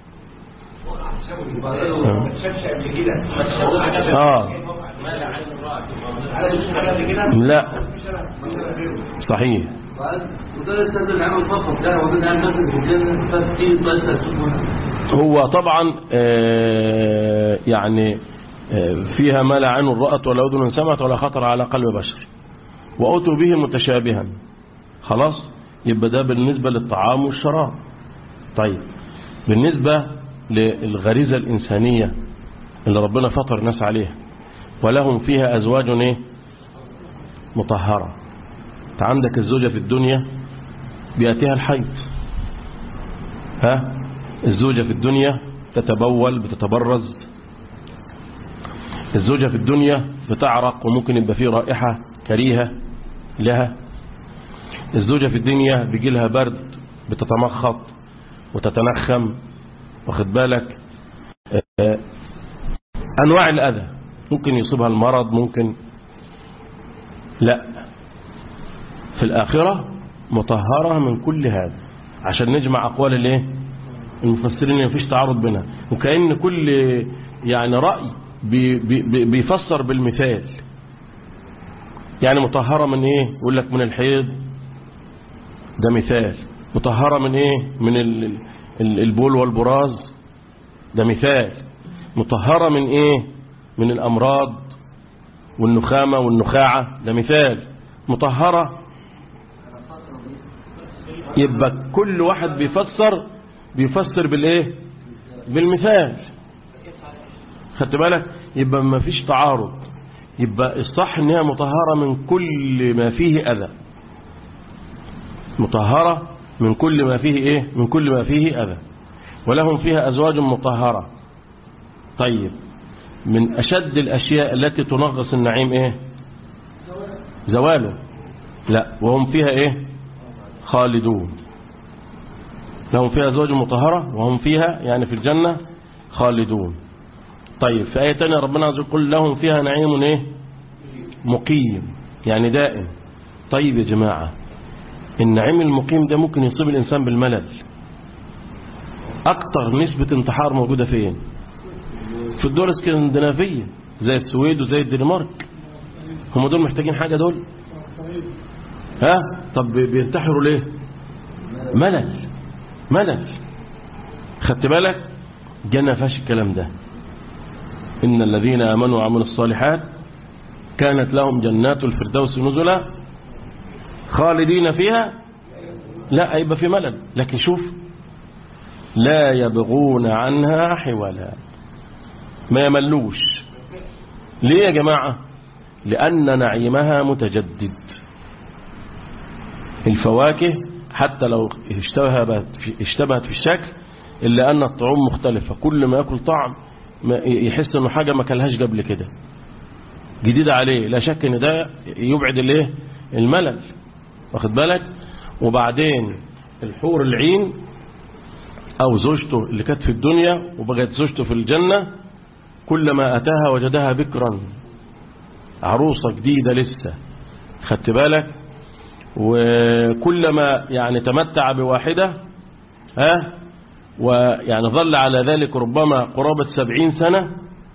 ما تشافش قبل كده ما تشافش حاجة آه ما لا عين الرأس على مش حاجة قبل كده لا صحيح وده السبب اللي عمل فقط ده وده اللي عمل مثلا في الجنة ففي طائفة تشوفها هو طبعا آه، يعني آه، فيها ما لا عين رأت ولا أذن سمعت ولا خطر على قلب بشر وأتوا به متشابها خلاص يبقى ده بالنسبة للطعام والشراب طيب بالنسبة للغريزة الإنسانية اللي ربنا فطر الناس عليها ولهم فيها أزواج إيه؟ مطهرة انت عندك الزوجة في الدنيا بيأتيها الحيض ها الزوجة في الدنيا تتبول بتتبرز الزوجة في الدنيا بتعرق وممكن يبقى فيه رائحة كريهة لها الزوجة في الدنيا بيجي لها برد بتتمخط وتتنخم واخد بالك آه، أنواع الأذى ممكن يصيبها المرض ممكن لا في الآخرة مطهرة من كل هذا عشان نجمع أقوال الايه المفسرين مفيش تعارض بينها وكأن كل يعني رأي بي بي بيفسر بالمثال يعني مطهرة من ايه يقول لك من الحيض ده مثال مطهرة من ايه من ال- ال- البول والبراز ده مثال مطهرة من ايه من الامراض والنخامة والنخاعة ده مثال مطهرة يبقى كل واحد بيفسر بيفسر بالايه بالمثال خدت بالك يبقى ما فيش تعارض يبقى الصح ان هي مطهرة من كل ما فيه اذى مطهرة من كل ما فيه ايه من كل ما فيه اذى ولهم فيها ازواج مطهرة طيب من اشد الاشياء التي تنغص النعيم ايه زواله لا وهم فيها ايه خالدون لهم فيها أزواج مطهرة وهم فيها يعني في الجنة خالدون طيب في آية تانية ربنا عز وجل يقول لهم فيها نعيم ايه مقيم يعني دائم طيب يا جماعة النعيم المقيم ده ممكن يصيب الإنسان بالملل أكتر نسبة انتحار موجودة فين في الدول الاسكندنافية زي السويد وزي الدنمارك هم دول محتاجين حاجة دول ها طب بينتحروا ليه ملل ملل خدت بالك جنة فاش الكلام ده إن الذين آمنوا وعملوا الصالحات كانت لهم جنات الفردوس نزلا خالدين فيها لا يبقى في ملل لكن شوف لا يبغون عنها حولا ما يملوش ليه يا جماعة لأن نعيمها متجدد الفواكه حتى لو اشتبهت في, اشتبهت في الشكل إلا أن الطعوم مختلفة كل ما يأكل طعم ما يحس أنه حاجة ما كلهاش قبل كده جديدة عليه لا شك أن ده يبعد الايه الملل واخد بالك وبعدين الحور العين أو زوجته اللي كانت في الدنيا وبقت زوجته في الجنة كلما أتاها وجدها بكرا عروسة جديدة لسه خدت بالك وكلما يعني تمتع بواحدة ها ويعني ظل على ذلك ربما قرابة سبعين سنة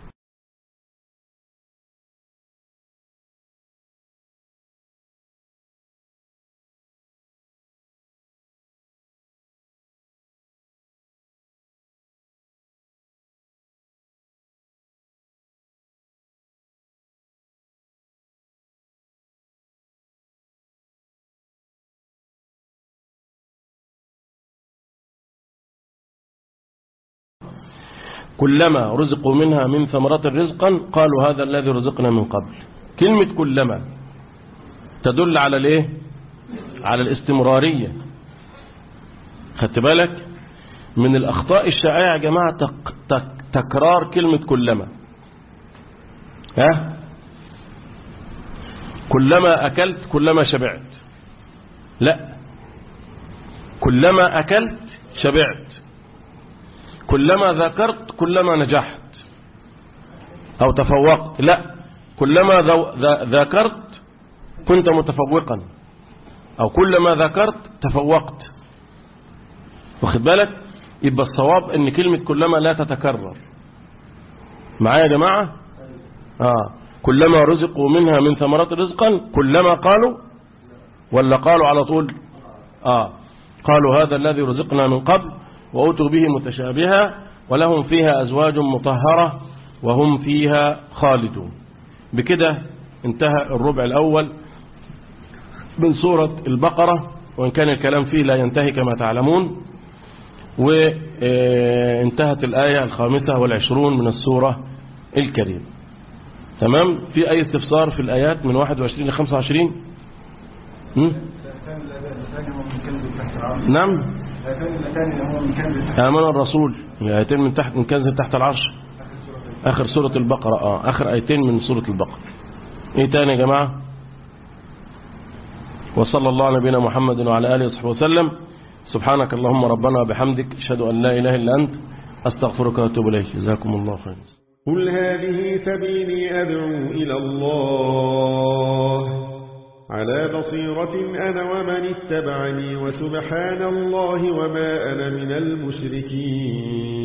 كلما رزقوا منها من ثمرات رزقا قالوا هذا الذي رزقنا من قبل كلمة كلما تدل على الايه على الاستمرارية خدت بالك من الأخطاء الشائعة يا جماعة تك تك تكرار كلمة كلما ها كلما أكلت كلما شبعت لا كلما أكلت شبعت كلما ذكرت كلما نجحت أو تفوقت لا كلما ذكرت كنت متفوقا أو كلما ذكرت تفوقت واخد بالك يبقى الصواب ان كلمة كلما لا تتكرر معايا يا جماعة آه. كلما رزقوا منها من ثمرات رزقا كلما قالوا ولا قالوا على طول آه. قالوا هذا الذي رزقنا من قبل وأتوا به متشابها ولهم فيها أزواج مطهرة وهم فيها خالدون بكده انتهى الربع الأول من سورة البقرة وإن كان الكلام فيه لا ينتهي كما تعلمون وانتهت الآية الخامسة والعشرون من السورة الكريمة تمام في أي استفسار في الآيات من 21 ل 25 نعم آمن الرسول آيتين من تحت من كنز تحت العرش آخر سورة البقرة آه آخر آيتين من سورة البقرة إيه تاني يا جماعة وصلى الله على نبينا محمد وعلى آله وصحبه وسلم سبحانك اللهم ربنا وبحمدك أشهد أن لا إله إلا أنت أستغفرك وأتوب إليك جزاكم الله خيرا قل هذه سبيلي أدعو إلى الله على بصيرة أنا ومن اتبعني وسبحان الله وما أنا من المشركين